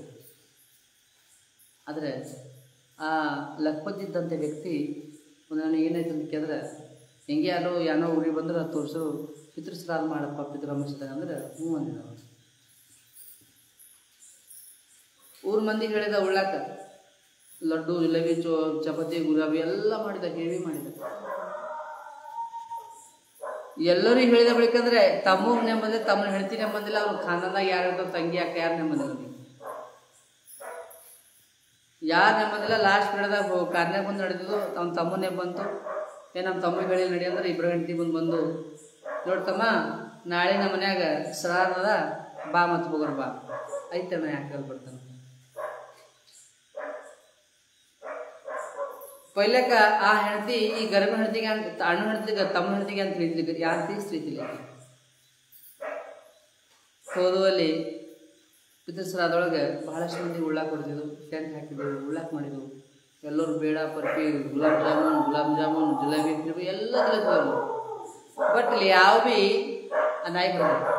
ಆದರೆ ಆ ಲಕ್ಪತಿದ್ದಂಥ ವ್ಯಕ್ತಿ ಒಂದು ನನಗೆ ಏನಾಯ್ತು ಅಂತ ಕೇಳಿದ್ರೆ ಹೆಂಗೆ ಯಾರೋ ಏನೋ ಊರಿಗೆ ಬಂದ್ರೆ ತೋರಿಸು ಪಿತೃಶ್ರಾದ ಮಾಡಪ್ಪ ಪಿತೃಮಸಿದಾಗ ಅಂದ್ರೆ ಹ್ಞೂ ಅಂದಿದ ಅವ. ಊರ್ ಮಂದಿಗೆ ಹೇಳಿದ ಉಳ್ಳಾಕ ಲಡ್ಡು ಜಿಲೇಬಿ ಚೋ ಚಪಾತಿ ಗುಲಾಬಿ ಎಲ್ಲ ಮಾಡಿದ ಹೇವಿ ಮಾಡಿದ ಎಲ್ಲರಿಗೂ ಹೇಳಿದ ಬಳಿಕಂದ್ರೆ ತಮ್ಮ ನೆಮ್ಮದಿ ತಮ್ಮನ ಹೆಂಡತಿ ನೆಮ್ಮದಿಲ್ಲ ಅವ್ರ ಖಾನದಾಗ ಯಾರು ಇರ್ತಾವ ತಂಗಿ ಅಕ್ಕ ಯಾರು ನೆಮ್ಮದಿಲ್ಲ ಅವ್ನಿಗೆ ಯಾರು ನೆಮ್ಮದಿಲ್ಲ ಲಾಸ್ಟ್ ನಡೆದಾಗ ಕಾರ್ನ್ಯಾಗ ಬಂದು ನಡೆದಿದ್ದು ಅವ್ನ ತಮ್ಮನೇ ಬಂತು ಏ ನಮ್ಮ ತಮ್ಮಿಗೆ ಹೇಳಿ ನಡಿ ಅಂದ್ರೆ ಇಬ್ಬರು ಗಂಟೆ ಬಂದು ಬಂದು ನೋಡ್ತಮ್ಮ ನಾಳೆ ನಮ್ಮ ಮನ್ಯಾಗ ಶ್ರಾದ್ದದ ಬಾ ಮತ್ತು ಹೋಗೋರು ಬಾ ಐತಣ್ಣ ಯಾಕೆ ಹೇಳ್ಬಿಡ್ತಾನೆ ಪೈಲಕ್ಕ ಆ ಹೆಂಡತಿ ಈ ಗರ್ಭ ಹೆಂಡತಿಗೆ ಅಂತ ಅಣ್ಣ ಹೆಂಡತಿಗೆ ತಮ್ಮ ಹೆಂಡತಿಗೆ ಅಂತ ತಿಳಿದ್ಲಿ ಯಾರು ತಿಳಿಸ್ತಿದ್ದಿಲ್ಲ ಹೋದುವಲ್ಲಿ ಪಿತೃಶ್ರಾದೊಳಗೆ ಬಹಳಷ್ಟು ಮಂದಿ ಉಳ್ಳಾಕ್ ಹೊಡೆದಿದ್ದು ಟೆಂಟ್ ಹಾಕಿದ್ರು ಉಳ್ಳಾಕ್ ಮಾಡಿದ್ರು ಎಲ್ಲರೂ ಬೇಡ ಬರ್ಫಿ ಗುಲಾಬ್ ಜಾಮೂನ್ ಗುಲಾಬ್ ಜಾಮೂನ್ ಜಿಲೇಬಿ ಜಿಲೇಬಿ ಎಲ್ಲ ತಿಳಿದ್ರು ಬಟ್ ಇಲ್ಲಿ ಯಾವ ಭೀ ಆ ನಾಯಿ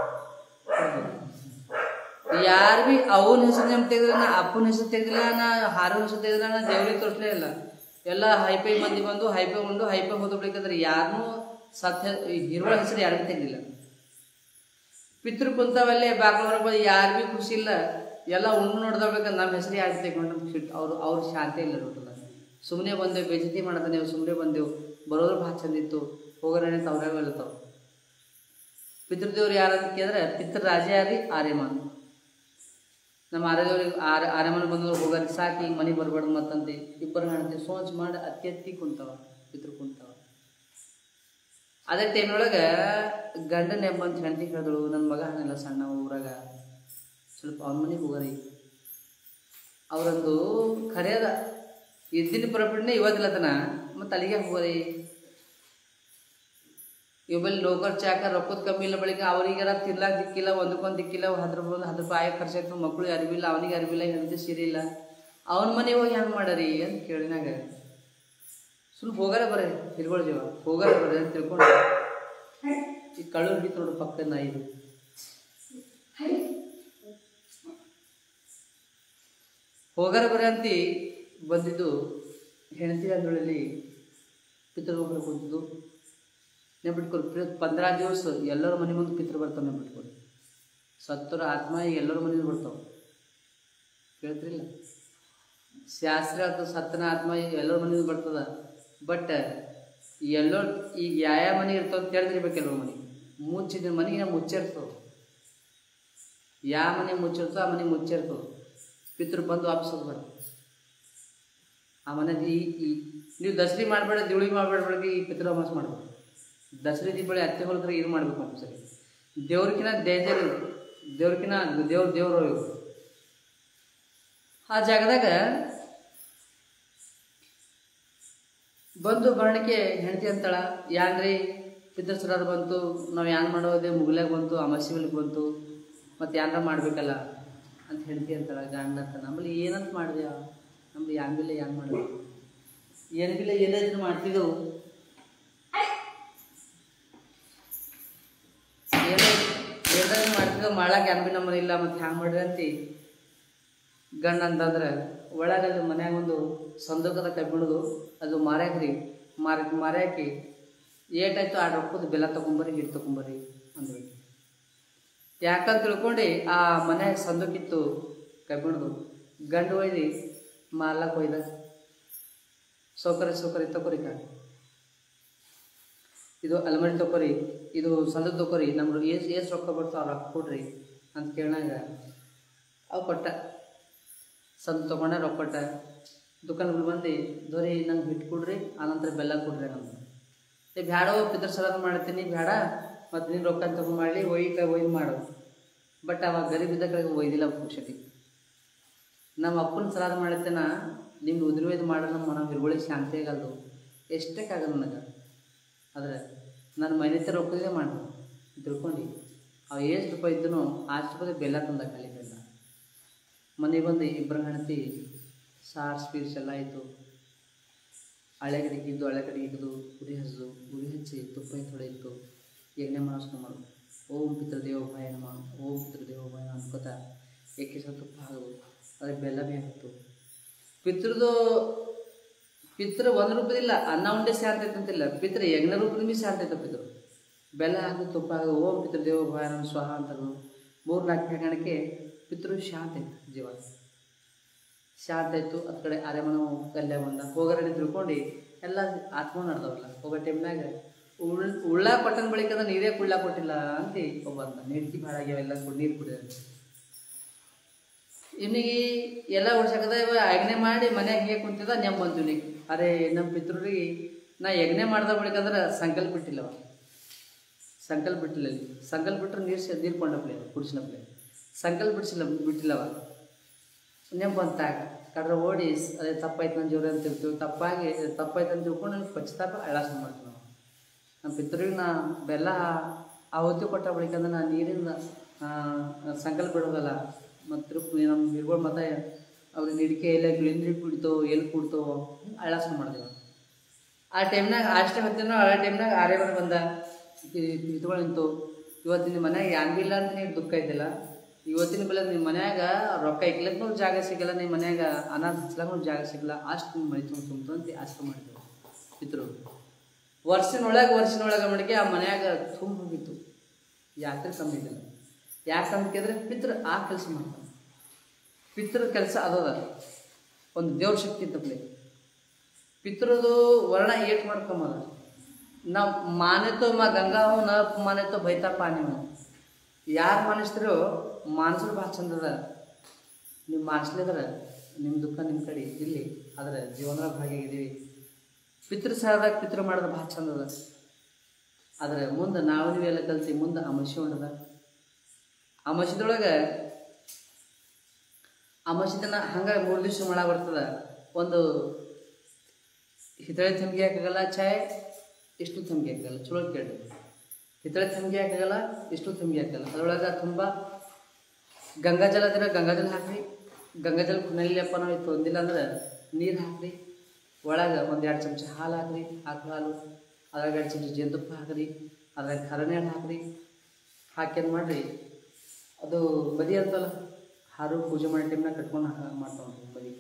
ಯಾರು ಭೀ ಅವನ ಹೆಸರು ನೆಮ್ ತೆಗೆದಿಲ್ಲ ನಾ ಅಪ್ಪನ ಹೆಸರು ತೆಗೆದಿಲ್ಲ ನಾ ಹಾರನ ಹೆಸರು ತೆಗೆದಿಲ್ಲ ನಾ ದೇವ್ರಿಗೆ ತೋರಿಸಲೇ ಇಲ್ಲ ಎಲ್ಲ ಹೈಪೈ ಮಂದಿ ಬಂದು ಹೈಪೈ ಉಂಡು ಹೈಪೈ ಹೋದಬೇಕಾದ್ರೆ ಯಾರನ್ನೂ ಸತ್ಯ ಹಿರುಳ ಹೆಸರು ಯಾರಿಗೂ ತೆಗೆದಿಲ್ಲ ಪಿತೃ ಕುಂತವಲ್ಲೇ ಬಾಗ್ಲವ್ರ ಬಂದು ಯಾರು ಭೀ ಖುಷಿ ಇಲ್ಲ ಎಲ್ಲ ಉಂಡು ನೋಡ್ದಬೇಕಾದ್ರೆ ನಮ್ಮ ಹೆಸರು ಯಾರು ತೆಗೊಂಡು ಶಿಟ್ ಅವ್ರು ಅವ್ರ ಶಾಂತಿ ಇಲ್ಲ ನೋಡಲ್ಲ ಸುಮ್ಮನೆ ಬಂದೆವು ಬೇಜತಿ ಮಾಡತ್ತ ನೀವು ಸುಮ್ಮನೆ ಬಂದೆವು ಬರೋದ್ರ ಭಾಳ ಚಂದ ಇತ್ತು ಹೋಗೋಣ ಅಂತ ಅವ್ರಾಗ ಹೇಳ್ತಾವ ಪಿತೃದೇವ್ರು ಯಾರಂತ ಕೇಳಿದ್ರೆ ಪಿತೃ ರಾಜ ಯಾರಿ ಆರ್ಯಮಾನ್ ನಮ್ಮ ಆರ್ಯದೇವ್ರಿಗೆ ಆರ ಆರ್ಯಮಾನ ಬಂದವ್ರು ಹೋಗೋದು ಸಾಕಿ ಈಗ ಮನೆಗೆ ಬರ್ಬಾರ್ದು ಮತ್ತಂತೆ ಇಬ್ಬರು ಹೆಣ್ತಿ ಸೋಚ್ ಮಾಡಿ ಅತ್ಯತ್ತಿ ಕುಂತಾವ ಪಿತೃ ಕುಂತಾವ ಅದೇ ಟೈಮ್ನೊಳಗೆ ಗಂಡನ ಎಂಬಂತ ಹೆಂಡತಿ ಹೇಳಿದಳು ನನ್ನ ಮಗ ಹಂಗಲ್ಲ ಸಣ್ಣ ಊರಾಗ ಸ್ವಲ್ಪ ಅವನ ಮನೆಗೆ ಹೋಗರಿ ಅವರೊಂದು ಖರೆಯದ ಇದ್ದಿನ ಪ್ರಾಫಿಟ್ನೇ ಇವತ್ತಿಲ್ಲತನ ಮತ್ತು ಅಲ್ಲಿಗೆ ಹೋಗರಿ ಇವ್ಬಲ್ಲಿ ನೌಕರ್ ಚಾಕ ರೊಕ್ಕದ ಕಮ್ಮಿ ಇಲ್ಲ ಬಳಿಕ ಅವ್ರಿಗಾರ ತಿರ್ಲಾಕ್ ದಿಕ್ಕಿಲ್ಲ ಒಂದಕ್ಕೊಂದು ದಿಕ್ಕಿಲ್ಲ ಹತ್ತು ರೂಪಾಯಿ ಒಂದು ಹತ್ತು ರೂಪಾಯಿ ಖರ್ಚಾಯ್ತು ಮಕ್ಕಳಿಗೆ ಅರಿವಿಲ್ಲ ಅವನಿಗೆ ಅರಿವಿಲ್ಲ ಹೆಂಡತಿ ಸೀರೆ ಇಲ್ಲ ಅವನ ಮನೆಗೆ ಹೋಗಿ ಹೆಂಗೆ ಮಾಡರಿ ಅಂತ ಕೇಳಿನಾಗ ಸುಮ್ಮನೆ ಹೋಗಾರ ಬರ್ರಿ ತಿರ್ಗೊಳ್ ಜೀವ ಹೋಗಾರ ಬರ್ರಿ ಅಂತ ತಿಳ್ಕೊಂಡು ಈ ಕಳ್ಳು ಹಿಡಿತು ನೋಡು ಪಕ್ಕದ ನಾಯಿದು ಹೋಗಾರ ಬರ್ರಿ ಅಂತಿ ಬಂದಿದ್ದು ಹೆಂಡತಿ ಅಂದ್ರಲ್ಲಿ ಪಿತೃಗೋಪುರ ಕುಂತಿದ್ದು ನೆಬಿಟ್ಕೊಳಿ ಪ್ರ ಪಂದ್ರ ದಿವಸ ಎಲ್ಲರ ಮನೆ ಮುಂದೆ ಪಿತೃ ಬರ್ತಾವೆ ನೆಬಿಟ್ಕೊಳಿ ಸತ್ತರ ಆತ್ಮ ಈಗ ಎಲ್ಲರ ಮನೆ ಬರ್ತಾವೆ ಕೇಳ್ತಿರಿಲ್ಲ ಶಾಸ್ತ್ರ ಅಥವಾ ಸತ್ತನ ಆತ್ಮ ಈಗ ಎಲ್ಲರ ಮನೆ ಬರ್ತದ ಬಟ್ ಎಲ್ಲೋ ಈಗ ಯಾವ ಮನೆ ಇರ್ತಾವ ತಿಳಿದಿರ್ಬೇಕು ಎಲ್ಲರ ಮನೆ ಮುಚ್ಚಿದ ಮನೆಗೆ ಮುಚ್ಚಿರ್ತವೆ ಯಾವ ಮನೆ ಮುಚ್ಚಿರ್ತೋ ಆ ಮನೆ ಮುಚ್ಚಿರ್ತವೆ ಪಿತೃ ಬಂದು ವಾಪಸ್ ಬರ್ತಾರೆ ಆ ಮನೆಗೆ ಈ ಈ ನೀವು ದಸರಿ ಮಾಡಬೇಡ ದಿವಳಿ ಮಾಡಬೇಡ ಬೆಳಗ್ಗೆ ಈ ಪಿತೃವಾಸ ಮಾಡಬೇಕು ದಸರಿ ದೀಪಾವಳಿ ಅತ್ತೆ ಹೊಲದ್ರೆ ಇದು ಮಾಡಬೇಕು ಅಂತ ಸರಿ ದೇವ್ರಕಿನ ದೇಜರು ದೇವ್ರಕಿನ ದೇವ್ರ ದೇವ್ರು ಇವರು ಆ ಜಾಗದಾಗ ಬಂದು ಬರಣಕ್ಕೆ ಹೆಂಡತಿ ಅಂತಾಳ ಯಾನ್ರಿ ಪಿತೃಸರಾದ ಬಂತು ನಾವು ಯಾನ್ ಮಾಡೋದೇ ಮುಗಿಲಾಗ ಬಂತು ಅಮಾಸಿ ಮೇಲೆ ಬಂತು ಮತ್ತು ಯಾನ್ರ ಮಾಡಬೇಕಲ್ಲ ಅಂತ ಹೆಂಡತಿ ಅಂತಾಳ ಗಂಡ ಅಂತ ನಮ್ಮಲ್ಲಿ ಏನಂತ ಮಾಡಿದೆ ನಮ್ದು ಯಾನ್ ಬಿಲ್ಲ ಯಾನ್ ಮಾಡಿದೆ ಏನು ಬಿಲ್ಲ ಏನಾದ್ರು ಮಾಡ್ತಿದ್ದೆವು ಏನೋ ಏನಾದ್ರು ಮಾಡ್ತಿದ್ದೆವು ಮಾಡಕ್ಕೆ ಯಾನ್ ಬಿ ನಮ್ಮನೆ ಇಲ್ಲ ಮತ್ತು ಹ್ಯಾಂಗೆ ಮಾಡ್ರಿ ಅಂತಿ ಗಂಡ ಅಂತಂದ್ರೆ ಒಳಗೆ ಅದು ಮನ್ಯಾಗ ಒಂದು ಸಂದೂಕದ ಕಬ್ಬಿಣದು ಅದು ಮಾರ್ಯಾಕ್ರಿ ಮಾರಿ ಮಾರ್ಯಾಕಿ ಏಟಾಯ್ತು ಆ ರೊಕ್ಕದ ಬೆಲ್ಲ ತೊಗೊಂಬರ್ರಿ ಹಿಟ್ಟು ತೊಗೊಂಬರ್ರಿ ಅಂದ್ವಿ ಯಾಕಂತ ತಿಳ್ಕೊಂಡು ಆ ಮನ್ಯಾಗ ಸಂದೂಕಿತ್ತು ಕಬ್ಬಿಣದು ಗಂಡು ಒಯ್ದು ಮಾಲಕ್ಕೆ ಒಯ್ದ ಸೌಕರ್ಯ ಸೌಕರ್ಯ ತಕೋರಿಕ ಇದು ಅಲ್ಮರಿ ತಕೋರಿ ಇದು ಸಂದೂಕ್ ತಕೋರಿ ನಮ್ದು ಏಸ್ ಏಸ್ ರೊಕ್ಕ ಬರ್ತಾವ ರೊಕ್ಕ ಕೊಡ್ರಿ ಅಂತ ಕೇಳಿದಾಗ ಅವು ಕೊಟ್ಟ ಸಂದು ತೊಗೊಂಡ ರೊಕ್ಕ ಕೊಟ್ಟ ದುಕಾನ್ಗಳು ಬಂದು ದೊರೆ ನಂಗೆ ಹಿಟ್ಟು ಕೊಡ್ರಿ ಆನಂತರ ಬೆಲ್ಲ ಕೊಡ್ರಿ ನಮ್ಗೆ ಏ ಬ್ಯಾಡೋ ಪಿತೃ ಸಲಾದ ಮಾಡ್ತೀನಿ ಬೇಡ ಮತ್ತು ನೀನು ರೊಕ್ಕ ತಗೊಂಡು ಮಾಡಲಿ ಒಯ್ಕ ಒಯ್ದು ಮಾಡು ಬಟ್ ಅವಾಗ ಗರೀಬ್ ಇದ್ದ ಕಡೆಗೆ ಒಯ್ದಿಲ್ಲ ಪುಕ್ಷತಿ ನಮ್ಮ ಅಪ್ಪನ ಸಲಾದ ಮಾಡತ್ತೇನ ನಿಮ್ಗೆ ಉದುರು ಒಯ್ದು ಮಾಡೋ ನಮ್ಮ ಮನ ಹಿರುಗಳಿಗೆ ಶಾಂತಿ ಆಗಲ್ದು ಎಷ್ಟಕ್ಕಾಗಲ್ಲ ನನಗೆ ಆದರೆ ನನ್ನ ಮೈನತ್ತೆ ರೊಕ್ಕದೇ ಮಾಡು ತಿಳ್ಕೊಂಡು ಅವು ಎಷ್ಟು ರೂಪಾಯಿ ಇದ್ದನೋ ಅಷ್ಟು ರೂಪಾಯಿ ಬೆಲ್ಲ ತಂದ ಖಾಲಿ ಬೆಲ್ಲ ಮನೆಗೆ ಬಂದು ಇಬ್ಬರು ಹೆಂಡತಿ ಸಾರು ಸ್ವೀಟ್ಸ್ ಎಲ್ಲ ಆಯಿತು ಹಳೆ ಕಡೆಗೆ ಇದ್ದು ಹಳೆ ಕಡೆಗೆ ಇದ್ದು ಉರಿ ಹಚ್ಚು ಉರಿ ಹಚ್ಚಿ ತುಪ್ಪ ಥೋಡೆ ಇತ್ತು ಎಣ್ಣೆ ಮಾಡಿಸ್ಕೊ ಮಾಡು ಓಂ ಪಿತೃದೇವೋಭಾಯ ನಮ ಓಂ ಪಿತೃದೇವೋಭಾಯ ನಮ ಅನ್ಕೋತ ಏಕೆ ಸಹ ತುಪ್ಪ ಹಾಕೋದು ಅದಕ್ಕೆ ಬೆಲ್ಲ ಬಿ ಹಾಕಿತ್ತು ಪಿತೃದು ಪಿತೃ ಒಂದು ರೂಪದಿಲ್ಲ ಅನ್ನ ಉಂಡೆ ಸೇರ್ತೈತೆ ಅಂತಿಲ್ಲ ಪಿತೃ ಯಜ್ಞ ರೂಪದ ಮೀ ಸೇರ್ತೈತೆ ಪಿತೃ ಬೆಲ್ಲ ಹಾಕಿ ತುಪ್ಪ ಹಾಕಿ ಓಂ ಪಿತೃದೇವೋಭಾಯ ನಮ ಸ್ವಾಹ ಅಂತಾರೆ ಮೂರು ನಾಲ್ಕು ಹಾಕಣಕ್ಕೆ ಪಿತೃ ಶಾಂತ ಐತೆ ಜೀವ ಶಾಂತ ಆಯ್ತು ಅದ್ ಕಡೆ ಅರೆಮನ ಕಲ್ಯ ಬಂದ ಹೋಗರಡಿ ತಿಳ್ಕೊಂಡು ಎಲ್ಲ ಆತ್ಮ ನಡೆದವಲ್ಲ ಹೋಗೋ ಟೈಮ್ನಾಗ ಉಳ್ ಉಳ್ಳ ಕೊಟ್ಟನ ಬಳಿಕದ ನೀರೇ ಕುಳ್ಳ ಕೊಟ್ಟಿಲ್ಲ ಅಂತ ಒಬ್ಬ ಅಂದ ನೆಡ್ತಿ ಭಾಳ ಆಗ್ಯಾವೆಲ್ಲ ನೀರು ಕುಡಿದ ಇವನಿಗೆ ಎಲ್ಲ ಉಳ್ಸಕದ ಇವ ಯಜ್ಞೆ ಮಾಡಿ ಮನ್ಯಾಗ ಹೇಗೆ ಕುಂತಿದ ನೆಮ್ಮ ಬಂತು ಇವನಿಗೆ ಅರೆ ನಮ್ಮ ಪಿತೃರಿಗೆ ನಾ ಯಜ್ಞೆ ಮಾಡ್ದ ಬಳಿಕಂದ್ರೆ ಸಂಕಲ್ಪ ಬಿಟ್ಟಿಲ್ಲವ ಸಂಕಲ್ಪ ಬಿಟ್ಟಿಲ್ಲ ಅಲ್ಲಿ ಸಂಕಲ್ಪ ಬಿಟ್ಟರೆ ನೀರು ಸ ನೀರು ಕೊಂಡಪ್ಲೆ ಕುಡಿಸಿನಪ್ಲೆ ಸಂಕಲ್ಪ ಬಿಡಿಸಿಲ್ಲ ಬಿಟ್ಟಿಲ್ಲವ ನೆಂಪು ಬಂತಾಗ ಕಡ್ರೆ ಓಡಿ ಸ್- ಅದೇ ತಪ್ಪಾಯ್ತು ನನ್ನ ಜೋರ ಅಂತ ತಿಳ್ತೀವಿ ತಪ್ಪಾಗಿ ತಪ್ಪಾಯ್ತು ಅಂತ ತಿಳ್ಕೊಂಡು ನನಗೆ ಪಶ್ಚಾತ್ತಾಪ ಅಳಾಸ ಮಾಡ್ತೀವಿ ನಾವು ನಮ್ಮ ಪಿತೃಗೆ ನಾ ಬೆಲ್ಲ ಆಹುತಿ ಕೊಟ್ಟ ಬಳಿಕ ಅಂದ್ರೆ ನಾ ನೀರಿಂದ ಆ, ಸಂಕಲ್ಪ ಬಿಡೋದಲ್ಲ ಮತ್ತು ನಮ್ಮ ಹಿರುಗಳು ಮತ್ತೆ ಅವ್ರಿಗೆ ನಿಡಿಕೆ ಎಲ್ಲ ಗಿಳಿಂದ್ರಿ ಕುಡಿತೋ ಎಲ್ಲಿ ಕುಡ್ತೋ ಅಳಾಸ ಮಾಡಿದೆವು ಆ ಟೈಮ್ನಾಗ ಅಷ್ಟೇ ಹೊತ್ತಿನ ಆ ಟೈಮ್ನಾಗ ಆರ್ಯವರು ಬಂದ ಇದ್ಗಳು ನಿಂತು ಇವತ್ತಿನ ಮನ್ಯಾಗ ಯಾನ್ ಬಿ ಇಲ್ಲ ಅಂತ ನೀನು ದುಃಖ ಐತಿಲ್ಲ ಇವತ್ತಿನ ಬೆಲೆ ನಿಮ್ಮ ಮನ್ಯಾಗ ರೊಕ್ಕ ಇಕ್ಲಕ್ಕೂ ಜಾಗ ಸಿಗಲ್ಲ ನಿಮ್ಮ ಮನ್ಯಾಗ ಅನಾಥ ಹಚ್ಲಕ್ಕೂ ಜಾಗ ಸಿಗಲ್ಲ ಅಷ್ಟು ನಿಮ್ಮ ಮನೆ ತುಂಬ ತುಂಬ ಅಂತ ಆಸ್ತಿ ಮಾಡಿದೆವು ಪಿತೃ ವರ್ಷನೊಳಗೆ ವರ್ಷನೊಳಗೆ ಮಡಿಗೆ ಆ ಮನ್ಯಾಗ ತುಂಬ ಹೋಗಿತ್ತು ಯಾತ್ರೆ ಕಮ್ಮಿ ಇದ್ದಿಲ್ಲ ಯಾಕಂತ ಕೇಳಿದ್ರೆ ಪಿತೃ ಆ ಕೆಲಸ ಮಾಡ್ತಾನೆ ಪಿತೃ ಕೆಲಸ ಅದದ ಒಂದು ದೇವ್ರ ಶಕ್ತಿ ತಪ್ಪಲೆ ಪಿತೃದು ವರ್ಣ ಏಟ್ ಮಾಡ್ಕೊಂಬದ ನಾವು ಮಾನೆತೋ ಮಾ ಗಂಗಾ ಹೋ ನ ಮಾನೆತೋ ಬೈತಾ ಪಾನಿ ಹೋ ಯಾರು ಮಾನಿಸ್ತಿರೋ ಮಾನಸರು ಭಾಳ ಚಂದ ಅದ ನೀವು ಮಾನಿಸ್ಲಿದ್ರೆ ನಿಮ್ಮ ದುಃಖ ನಿಮ್ಮ ಕಡೆ ಇಲ್ಲಿ ಆದರೆ ಜೀವನದಾಗ ಭಾಗಿಯಾಗಿದ್ದೀವಿ ಪಿತೃ ಸಾರದಾಗ ಪಿತೃ ಮಾಡಿದ್ರೆ ಭಾಳ ಚಂದ ಅದ ಆದ್ರೆ ಮುಂದೆ ನಾವು ನೀವೆಲ್ಲ ಕಲಿಸಿ ಮುಂದೆ ಅಮಸಿ ಉಂಡದ ಅಮಸಿದೊಳಗೆ ಅಮಸಿದನ ಹಂಗೆ ಮೂರು ದಿವಸ ಮಳ ಬರ್ತದ ಒಂದು ಹಿತಳೆ ಥಮ್ಗೆ ಹಾಕಾಗಲ್ಲ ಚಾಯ್ ಇಷ್ಟು ಥಮ್ಗೆ ಹಾಕಲ್ಲ ಚಲೋ ಕೇಳಿ ಹಿತಳೆ ಥಮ್ಗೆ ಹಾಕಾಗಲ್ಲ ಇಷ್ಟು ಥಮ್ಗೆ ಹಾಕಲ್ಲ ಅದರೊಳಗೆ ತುಂಬ ಗಂಗಾಜಲ ಇದ್ರೆ ಗಂಗಾಜಲ ಹಾಕ್ರಿ ಗಂಗಾಜಲ ಕುಣಲಿಯಪ್ಪ ನಾವು ಇದು ತೊಂದಿಲ್ಲ ಅಂದ್ರೆ ನೀರು ಹಾಕ್ರಿ ಒಳಗೆ ಒಂದು ಎರಡು ಚಮಚ ಹಾಲು ಹಾಕ್ರಿ ಆಕಳ ಹಾಲು ಅದ್ರಾಗ ಎರಡು ಚಮಚ ಜೇನುತುಪ್ಪ ಹಾಕ್ರಿ ಅದ್ರಾಗ ಕರಣೆ ಹಣ್ಣು ಹಾಕ್ರಿ ಹಾಕಿ ಏನು ಮಾಡಿರಿ ಅದು ಬದಿ ಅಂತಲ್ಲ ಹಾರು ಪೂಜೆ ಮಾಡೋ ಟೈಮ್ನಾಗ ಕಟ್ಕೊಂಡು ಹಾಕ ಮಾಡ್ತಾವೆ ಬದಿ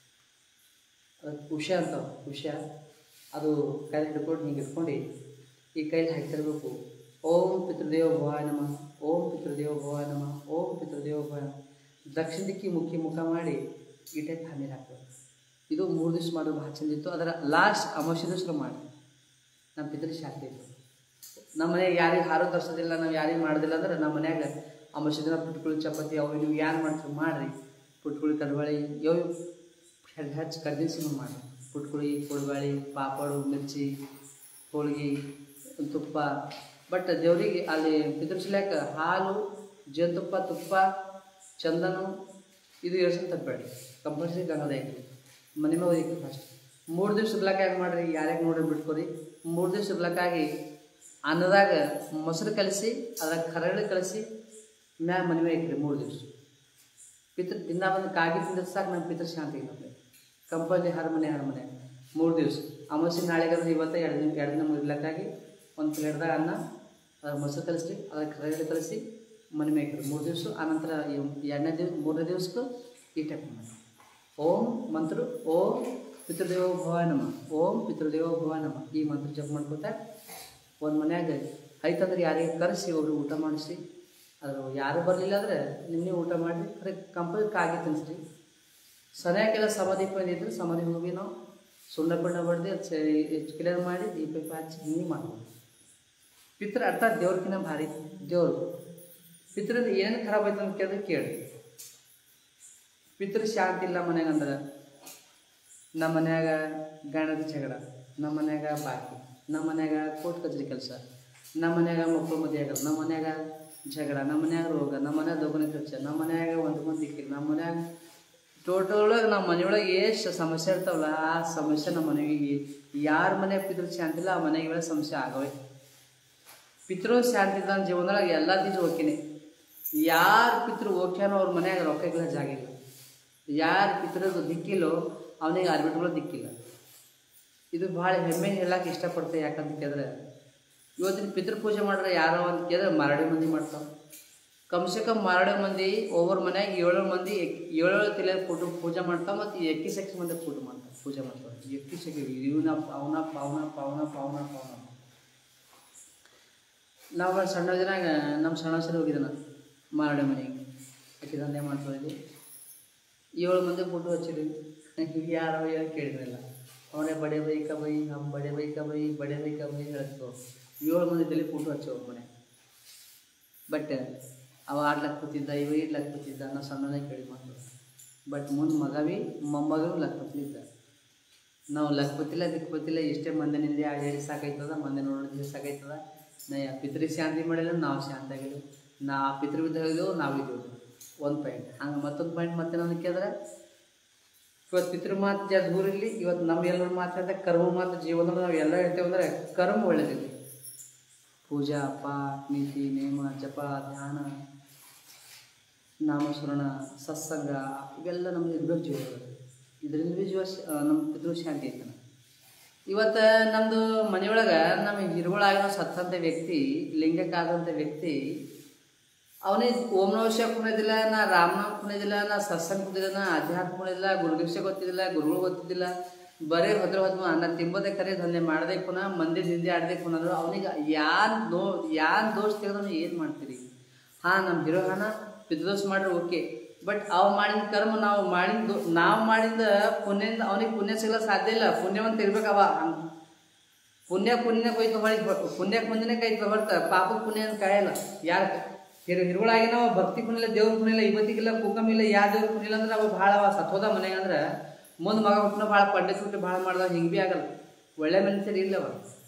ಅದಕ್ಕೆ ಕುಶ ಅಂತ ಕುಶ ಅದು ಕೈಲಿ ಹಿಡ್ಕೊಂಡು ಹಿಂಗೆ ಇಟ್ಕೊಂಡು ಈ ಕೈಲಿ ಹಾಕ್ತಿರ್ಬೇಕು ಓಂ ಪಿತೃದೇವ ಭವಾಯ ನಮಃ ಓಂ ಪಿತೃದೇವ ಭವಾಯ ನಮಃ ಓಂ ಪಿತೃದೇವ ಭವಾಯ ನಮಃ ದಕ್ಷಿಣ ದಿಕ್ಕಿ ಮುಖಿ ಮುಖ ಮಾಡಿ ಈ ಟೈಪ್ ಹಾನಿ ಹಾಕ್ಬೇಕು ಇದು ಮೂರು ದಿವಸ ಮಾಡೋದು ಭಾಳ ಚಂದ ಇತ್ತು ಅದರ ಲಾಸ್ಟ್ ಅಮಾವಾಸ್ಯೆ ದಿವಸ ಮಾಡಿ ನಮ್ಮ ಪಿತೃ ಶಾಂತಿ ಇತ್ತು ನಮ್ಮ ಮನೆಗೆ ಯಾರಿಗೆ ಹಾರು ತರ್ಸೋದಿಲ್ಲ ನಾವು ಯಾರಿಗೆ ಮಾಡೋದಿಲ್ಲ ಅಂದ್ರೆ ನಮ್ಮ ಮನ್ಯಾಗ ಅಮಾವಾಸ್ಯೆ ದಿನ ಪುಟ್ಕುಳಿ ಚಪಾತಿ ಅವು ನೀವು ಯಾರು ಮಾಡ್ತೀವಿ ಮಾಡಿರಿ ಪುಟ್ಕುಳಿ ಕಡ್ಬಾಳಿ ಇವು ಹೆಚ್ಚು ಹೆಚ್ಚು ಕರ್ದಿಸಿ ಮಾಡಿ ಪುಟ್ಕುಳಿ ಕೊಡ್ಬಾಳಿ ಪಾಪಡು ಮಿರ್ಚಿ ಹೋಳ್ಗೆ ತುಪ್ಪ ಬಟ್ ದೇವರಿಗೆ ಅಲ್ಲಿ ಪಿತೃಶಿಲ್ಯಾಕ ಹಾಲು ಜೇನುತುಪ್ಪ ತುಪ್ಪ ಚಂದನು ಇದು ಯೋಚನೆ ತಪ್ಪಬೇಡಿ ಕಂಪಲ್ಸರಿ ಗಂಗದ ಐತಿ ಮನೆ ಮೇಲೆ ಒಯ್ದು ಫಸ್ಟ್ ಮೂರು ದಿವ್ಸ ಇರ್ಲಕ್ಕಾಗಿ ಮಾಡ್ರಿ ಯಾರ್ಯಾಗ ನೋಡಿ ಬಿಟ್ಕೊರಿ ಮೂರು ದಿವ್ಸ ಇರ್ಲಕ್ಕಾಗಿ ಅನ್ನದಾಗ ಮೊಸರು ಕಲಸಿ ಅದ್ರಾಗ ಕರಳಿ ಕಲಸಿ ಮ್ಯಾಗ ಮನೆ ಮೇಲೆ ಇಕ್ರಿ ಮೂರು ದಿವ್ಸ ಪಿತೃ ದಿನ ಬಂದು ಕಾಗಿ ತಿಂದ್ರೆ ಸಾಕು ನಮ್ಮ ಪಿತೃ ಶಾಂತಿ ನಮಗೆ ಕಂಪನಿ ಹರಮನೆ ಹರಮನೆ ಮೂರು ದಿವ್ಸ ಅಮಾವಾಸ್ಯೆ ನಾಳೆಗಾದ್ರೆ ಇವತ್ತು ಎರಡು ದಿನ ಎರಡು ದಿನ ಇರ್ಲಕ್ಕಾಗಿ ಒಂದು ಪ್ಲೇಟ್ದಾಗ ಅನ್ನ ಅದ್ರ ಮೊಸರು ಕಲಿಸ್ರಿ ಅದ್ರ ಕರಡಿ ಕಲಿಸಿ ಮನೆ ಮೇಯ್ಕ್ರಿ ಮೂರು ದಿವಸ ಆನಂತರ ಈ ಎರಡನೇ ದಿವಸ ಮೂರನೇ ದಿವಸಕ್ಕೂ ಈ ಟೈಪ್ ಮಾಡಿ ಓಂ ಮಂತ್ರ ಓಂ ಪಿತೃದೇವೋ ಭವ ನಮ ಓಂ ಪಿತೃದೇವೋ ಭವ ನಮ ಈ ಮಂತ್ರ ಜಪ ಮಾಡ್ಕೋತ ಒಂದು ಮನ್ಯಾಗ ಐತಂದ್ರೆ ಯಾರಿಗೆ ಕರೆಸಿ ಅವರು ಊಟ ಮಾಡಿಸಿ ಅದು ಯಾರು ಬರಲಿಲ್ಲ ಅಂದರೆ ನಿನ್ನೆ ಊಟ ಮಾಡಿ ಖರೆ ಕಂಪನಿ ಕಾಗಿ ತಿನ್ನಿಸ್ರಿ ಸರಿಯಾಗೆಲ್ಲ ಸಮಾಧಿ ಬಂದಿದ್ರೆ ಸಮಾಧಿ ಹೋಗಿ ನಾವು ಸುಣ್ಣ ಪಿಣ್ಣ ಬಡ್ದು ಕ್ಲಿಯರ್ ಮಾಡಿ ದೀಪ ಹಚ್ಚಿ ಹಿಂಗೆ ಮಾಡ್ಬೋದು ಪಿತೃ ಅರ್ಥಾತ್ ದೇವ್ರಕಿನ್ನ ಭಾರಿ ದೇವ್ರು ಪಿತೃದ ಏನು ಖರಾಬ್ ಆಯ್ತು ಅಂತ ಕೇಳಿದ್ರೆ ಕೇಳಿ ಪಿತೃ ಶಾಂತಿ ಇಲ್ಲ ಮನ್ಯಾಗ ಅಂದ್ರೆ ನಮ್ಮ ಮನ್ಯಾಗ ಗಣದ ಜಗಳ ನಮ್ಮ ಮನ್ಯಾಗ ಬಾಕಿ ನಮ್ಮ ಮನ್ಯಾಗ ಕೋರ್ಟ್ ಕಚೇರಿ ಕೆಲಸ ನಮ್ಮ ಮನ್ಯಾಗ ಮಕ್ಕಳು ಮದುವೆ ಆಗಲ್ಲ ನಮ್ಮ ಮನ್ಯಾಗ ಜಗಳ ನಮ್ಮ ಮನ್ಯಾಗ ರೋಗ ನಮ್ಮ ಮನ್ಯಾಗ ದೊಬ್ಬನ ಖರ್ಚು ನಮ್ಮ ಮನ್ಯಾಗ ಒಂದು ಮಂದಿ ಇಕ್ಕಿಲ್ಲ ನಮ್ಮ ಮನ್ಯಾಗ ಟೋಟಲ್ ಒಳಗೆ ನಮ್ಮ ಮನೆಯೊಳಗೆ ಎಷ್ಟು ಸಮಸ್ಯೆ ಇರ್ತಾವಲ್ಲ ಆ ಸಮಸ್ಯೆ ನಮ್ಮ ಮನೆಗೆ ಯಾರ ಮನೆ ಪಿತೃ ಶಾಂತಿ ಇಲ್ಲ ಆ ಮನೆಗೆ ಸಮಸ್ಯೆ ಆಗವೆ ಪಿತೃ ಶಾಂತಿ ಇದ್ದ ಜೀವನದೊಳಗೆ ಎಲ್ಲ ದಿವಸ ಓಕೆನೆ ಯಾರು ಪಿತೃ ಓಕ್ಯಾನೋ ಅವ್ರ ಮನ್ಯಾಗ ರೊಕ್ಕಗಳ ಜಾಗ ಇಲ್ಲ ಯಾರು ಪಿತೃದು ದಿಕ್ಕಿಲ್ಲೋ ಅವನಿಗೆ ಅರ್ಬಿಟ್ಗಳು ದಿಕ್ಕಿಲ್ಲ ಇದು ಭಾಳ ಹೆಮ್ಮೆ ಹೇಳಕ್ಕೆ ಇಷ್ಟಪಡ್ತೆ ಯಾಕಂತ ಕೇಳಿದ್ರೆ ಇವತ್ತಿನ ಪಿತೃ ಪೂಜೆ ಮಾಡ್ರೆ ಯಾರೋ ಅಂತ ಕೇಳಿದ್ರೆ ಮರಡಿ ಮಂದಿ ಮಾಡ್ತಾವೆ ಕಮ್ಸೆ ಕಮ್ ಮರಡಿ ಮಂದಿ ಒಬ್ಬರ ಮನ್ಯಾಗ ಏಳು ಮಂದಿ ಏಳೇಳು ತಿಲೆ ಫೋಟೋ ಪೂಜೆ ಮಾಡ್ತಾವೆ ಮತ್ತು ಎಕ್ಕಿ ಸೆಕ್ಸ್ ಮಂದಿ ಪೂಜೆ ಮಾಡ್ತಾರೆ ಪೂಜೆ ಮಾಡ್ತಾರೆ ಎಕ್ಕಿ ಸೆಕ್ ಇವನ ಅವನ ಪಾವನ ಪಾವನ ಪಾವನ ಪಾವನ ನಾವು ಸಣ್ಣ ದಿನಾಗ ನಮ್ಮ ಸಣ್ಣ ಸರಿ ಹೋಗಿದ್ದೆ ನಾನು ಮಾರಡೆ ಮನೆಗೆ ಆಕೆ ದಂಧೆ ಮಾಡ್ಕೊಂಡಿದ್ವಿ ಏಳು ಮಂದಿ ಫೋಟೋ ಹಚ್ಚಿದ್ವಿ ಯಾರೋ ಏನು ಕೇಳಿದ್ರಲ್ಲ ಅವನೇ ಬಡೆ ಬೈಕ ಬೈ ನಮ್ಮ ಬಡೆ ಬೈಕ ಬೈ ಬಡೆ ಬೈಕ ಬೈ ಹೇಳ್ತು ಏಳು ಮಂದಿ ತಲೆ ಫೋಟೋ ಹಚ್ಚೋ ಮನೆ ಬಟ್ ಅವ ಆಡ್ಲಕ್ಕೆ ಕೂತಿದ್ದ ಇವ ಇಡ್ಲಕ್ಕೆ ಕೂತಿದ್ದ ನಾವು ಸಣ್ಣನೇ ಕೇಳಿ ಮಾತು ಬಟ್ ಮುಂದೆ ಮಗ ಭೀ ಮೊಮ್ಮಗನೂ ಲಕ್ಪತಿಲಿದ್ದ ನಾವು ಲಕ್ಪತಿಲ್ಲ ದಿಕ್ಪತಿಲ್ಲ ಎಷ್ಟೇ ಮಂದಿ ನಿಂದೆ ಆ ಹೇಳಿ ಸಾಕೈತದ ಮಂದಿ ನೋಡೋದು ಸಾಕೈತದ ನಾ ಯಾ ಪಿತೃ ಶಾಂತಿ ಮಾಡಿಲ್ಲ ನಾವು ಶಾಂತಿ ಆಗಿಲ್ಲ ನಾ ಆ ಪಿತೃ ಇದ್ದೇವೆ ನಾವು ಇದ್ದೇವೆ ಒಂದು ಪಾಯಿಂಟ್ ಹಂಗೆ ಮತ್ತೊಂದು ಪಾಯಿಂಟ್ ಮತ್ತೆ ನಾನು ಕೇಳಿದ್ರೆ ಇವತ್ತು ಪಿತೃ ಮಾತು ಜಾ ದೂರ ಇರಲಿ ಇವತ್ತು ನಮ್ಮ ಎಲ್ಲರ ಮಾತಾಡಿದ ಕರ್ಮ ಮಾತು ಜೀವನದಲ್ಲಿ ನಾವು ಎಲ್ಲ ಹೇಳ್ತೇವೆ ಅಂದರೆ ಕರ್ಮ ಒಳ್ಳೇದಿಲ್ಲ ಪೂಜಾ ಪಾಠ ನೀತಿ ನೇಮ ಜಪ ಧ್ಯಾನ ನಾಮಸ್ಮರಣ ಸತ್ಸಂಗ ಇವೆಲ್ಲ ನಮ್ಗೆ ಇರ್ಬೇಕು ಜೀವನದಲ್ಲಿ ಇದರಿಂದ ಬಿ ಜೀವ ಶ- ಆ, ನಮ್ಮ ಪಿತೃ ಶಾಂತಿ ಐತನ ಇವತ್ತು ನಮ್ಮದು ಮನೆಯೊಳಗೆ ನಮ್ಮ ಹಿರುಗಳಾಗಿರೋ ಸತ್ತಂಥ ವ್ಯಕ್ತಿ ಲಿಂಗಕ್ಕಾದಂಥ ವ್ಯಕ್ತಿ ಅವನಿಗೆ ಓಂ ನಮಃ ಕುಣಿದಿಲ್ಲ ನಾ ರಾಮನಾಮ ಕುಣಿದಿಲ್ಲ ನಾ ಸತ್ಸಂಗ ಕುಣಿದಿಲ್ಲ ನಾ ಅಧ್ಯಾತ್ಮ ಕುಣಿದಿಲ್ಲ ಗುರುದೀಕ್ಷೆ ಗೊತ್ತಿದ್ದಿಲ್ಲ ಗುರುಗಳು ಗೊತ್ತಿದ್ದಿಲ್ಲ ಬರೇ ಭದ್ರ ಹೊತ್ತು ಅನ್ನ ತಿಂಬೋದೇ ಕರೆ ದಂಧೆ ಮಾಡದೆ ಕುನ ಮಂದಿ ನಿಂದೆ ಆಡದೆ ಕುನಂದ್ರು ಅವನಿಗೆ ಯಾನ್ ದೋ ಯಾನ್ ದೋಷ ತೆಗೆದ್ರು ಏನು ಮಾಡ್ತೀರಿ ಹಾಂ ನಮ್ಮ ಹಿರೋ ಹಣ ಪಿತೃದೋಷ ಮಾಡ್ರೆ ಓಕೆ ಬಟ್ ಅವ್ ಮಾಡಿದ ಕರ್ಮ ನಾವು ಮಾಡಿದ ನಾವು ಮಾಡಿದ ಪುಣ್ಯದಿಂದ ಅವನಿಗೆ ಪುಣ್ಯ ಸಿಗಲ್ಲ ಸಾಧ್ಯ ಇಲ್ಲ ಪುಣ್ಯವಂತ ಇರ್ಬೇಕವ ಹಂಗೆ ಪುಣ್ಯ ಪುಣ್ಯ ಕೊಯ್ತು ಹೊಳಿ ಪುಣ್ಯ ಪುಣ್ಯನೇ ಕೈತು ಹೊರತ ಪಾಪ ಪುಣ್ಯ ಅಂತ ಕಾಯಲ್ಲ ಯಾರು ಹಿರು ಹಿರುಗಳಾಗಿ ನಾವು ಭಕ್ತಿ ಪುಣ್ಯ ದೇವ್ರ ಪುಣ್ಯ ಇಲ್ಲ ಇವತ್ತಿಗಿಲ್ಲ ಕುಕಮ್ ಇಲ್ಲ ಯಾವ ದೇವ್ರ ಪುಣ್ಯ ಇಲ್ಲ ಅಂದ್ರೆ ಅವ ಭಾಳ ಅವ ಸತ್ವದ ಮನೆಗೆ ಅಂದ್ರೆ ಮುಂದೆ ಮಗ ಹುಟ್ಟಿನ ಭಾಳ ಪಂಡಿತ ಹುಟ್ಟಿ ಭಾಳ ಮಾಡ್ದ ಹಿಂಗೆ ಭೀ ಆಗಲ್ಲ ಒಳ್ಳೆ ಮನುಷ್ಯರು ಇಲ್ಲವ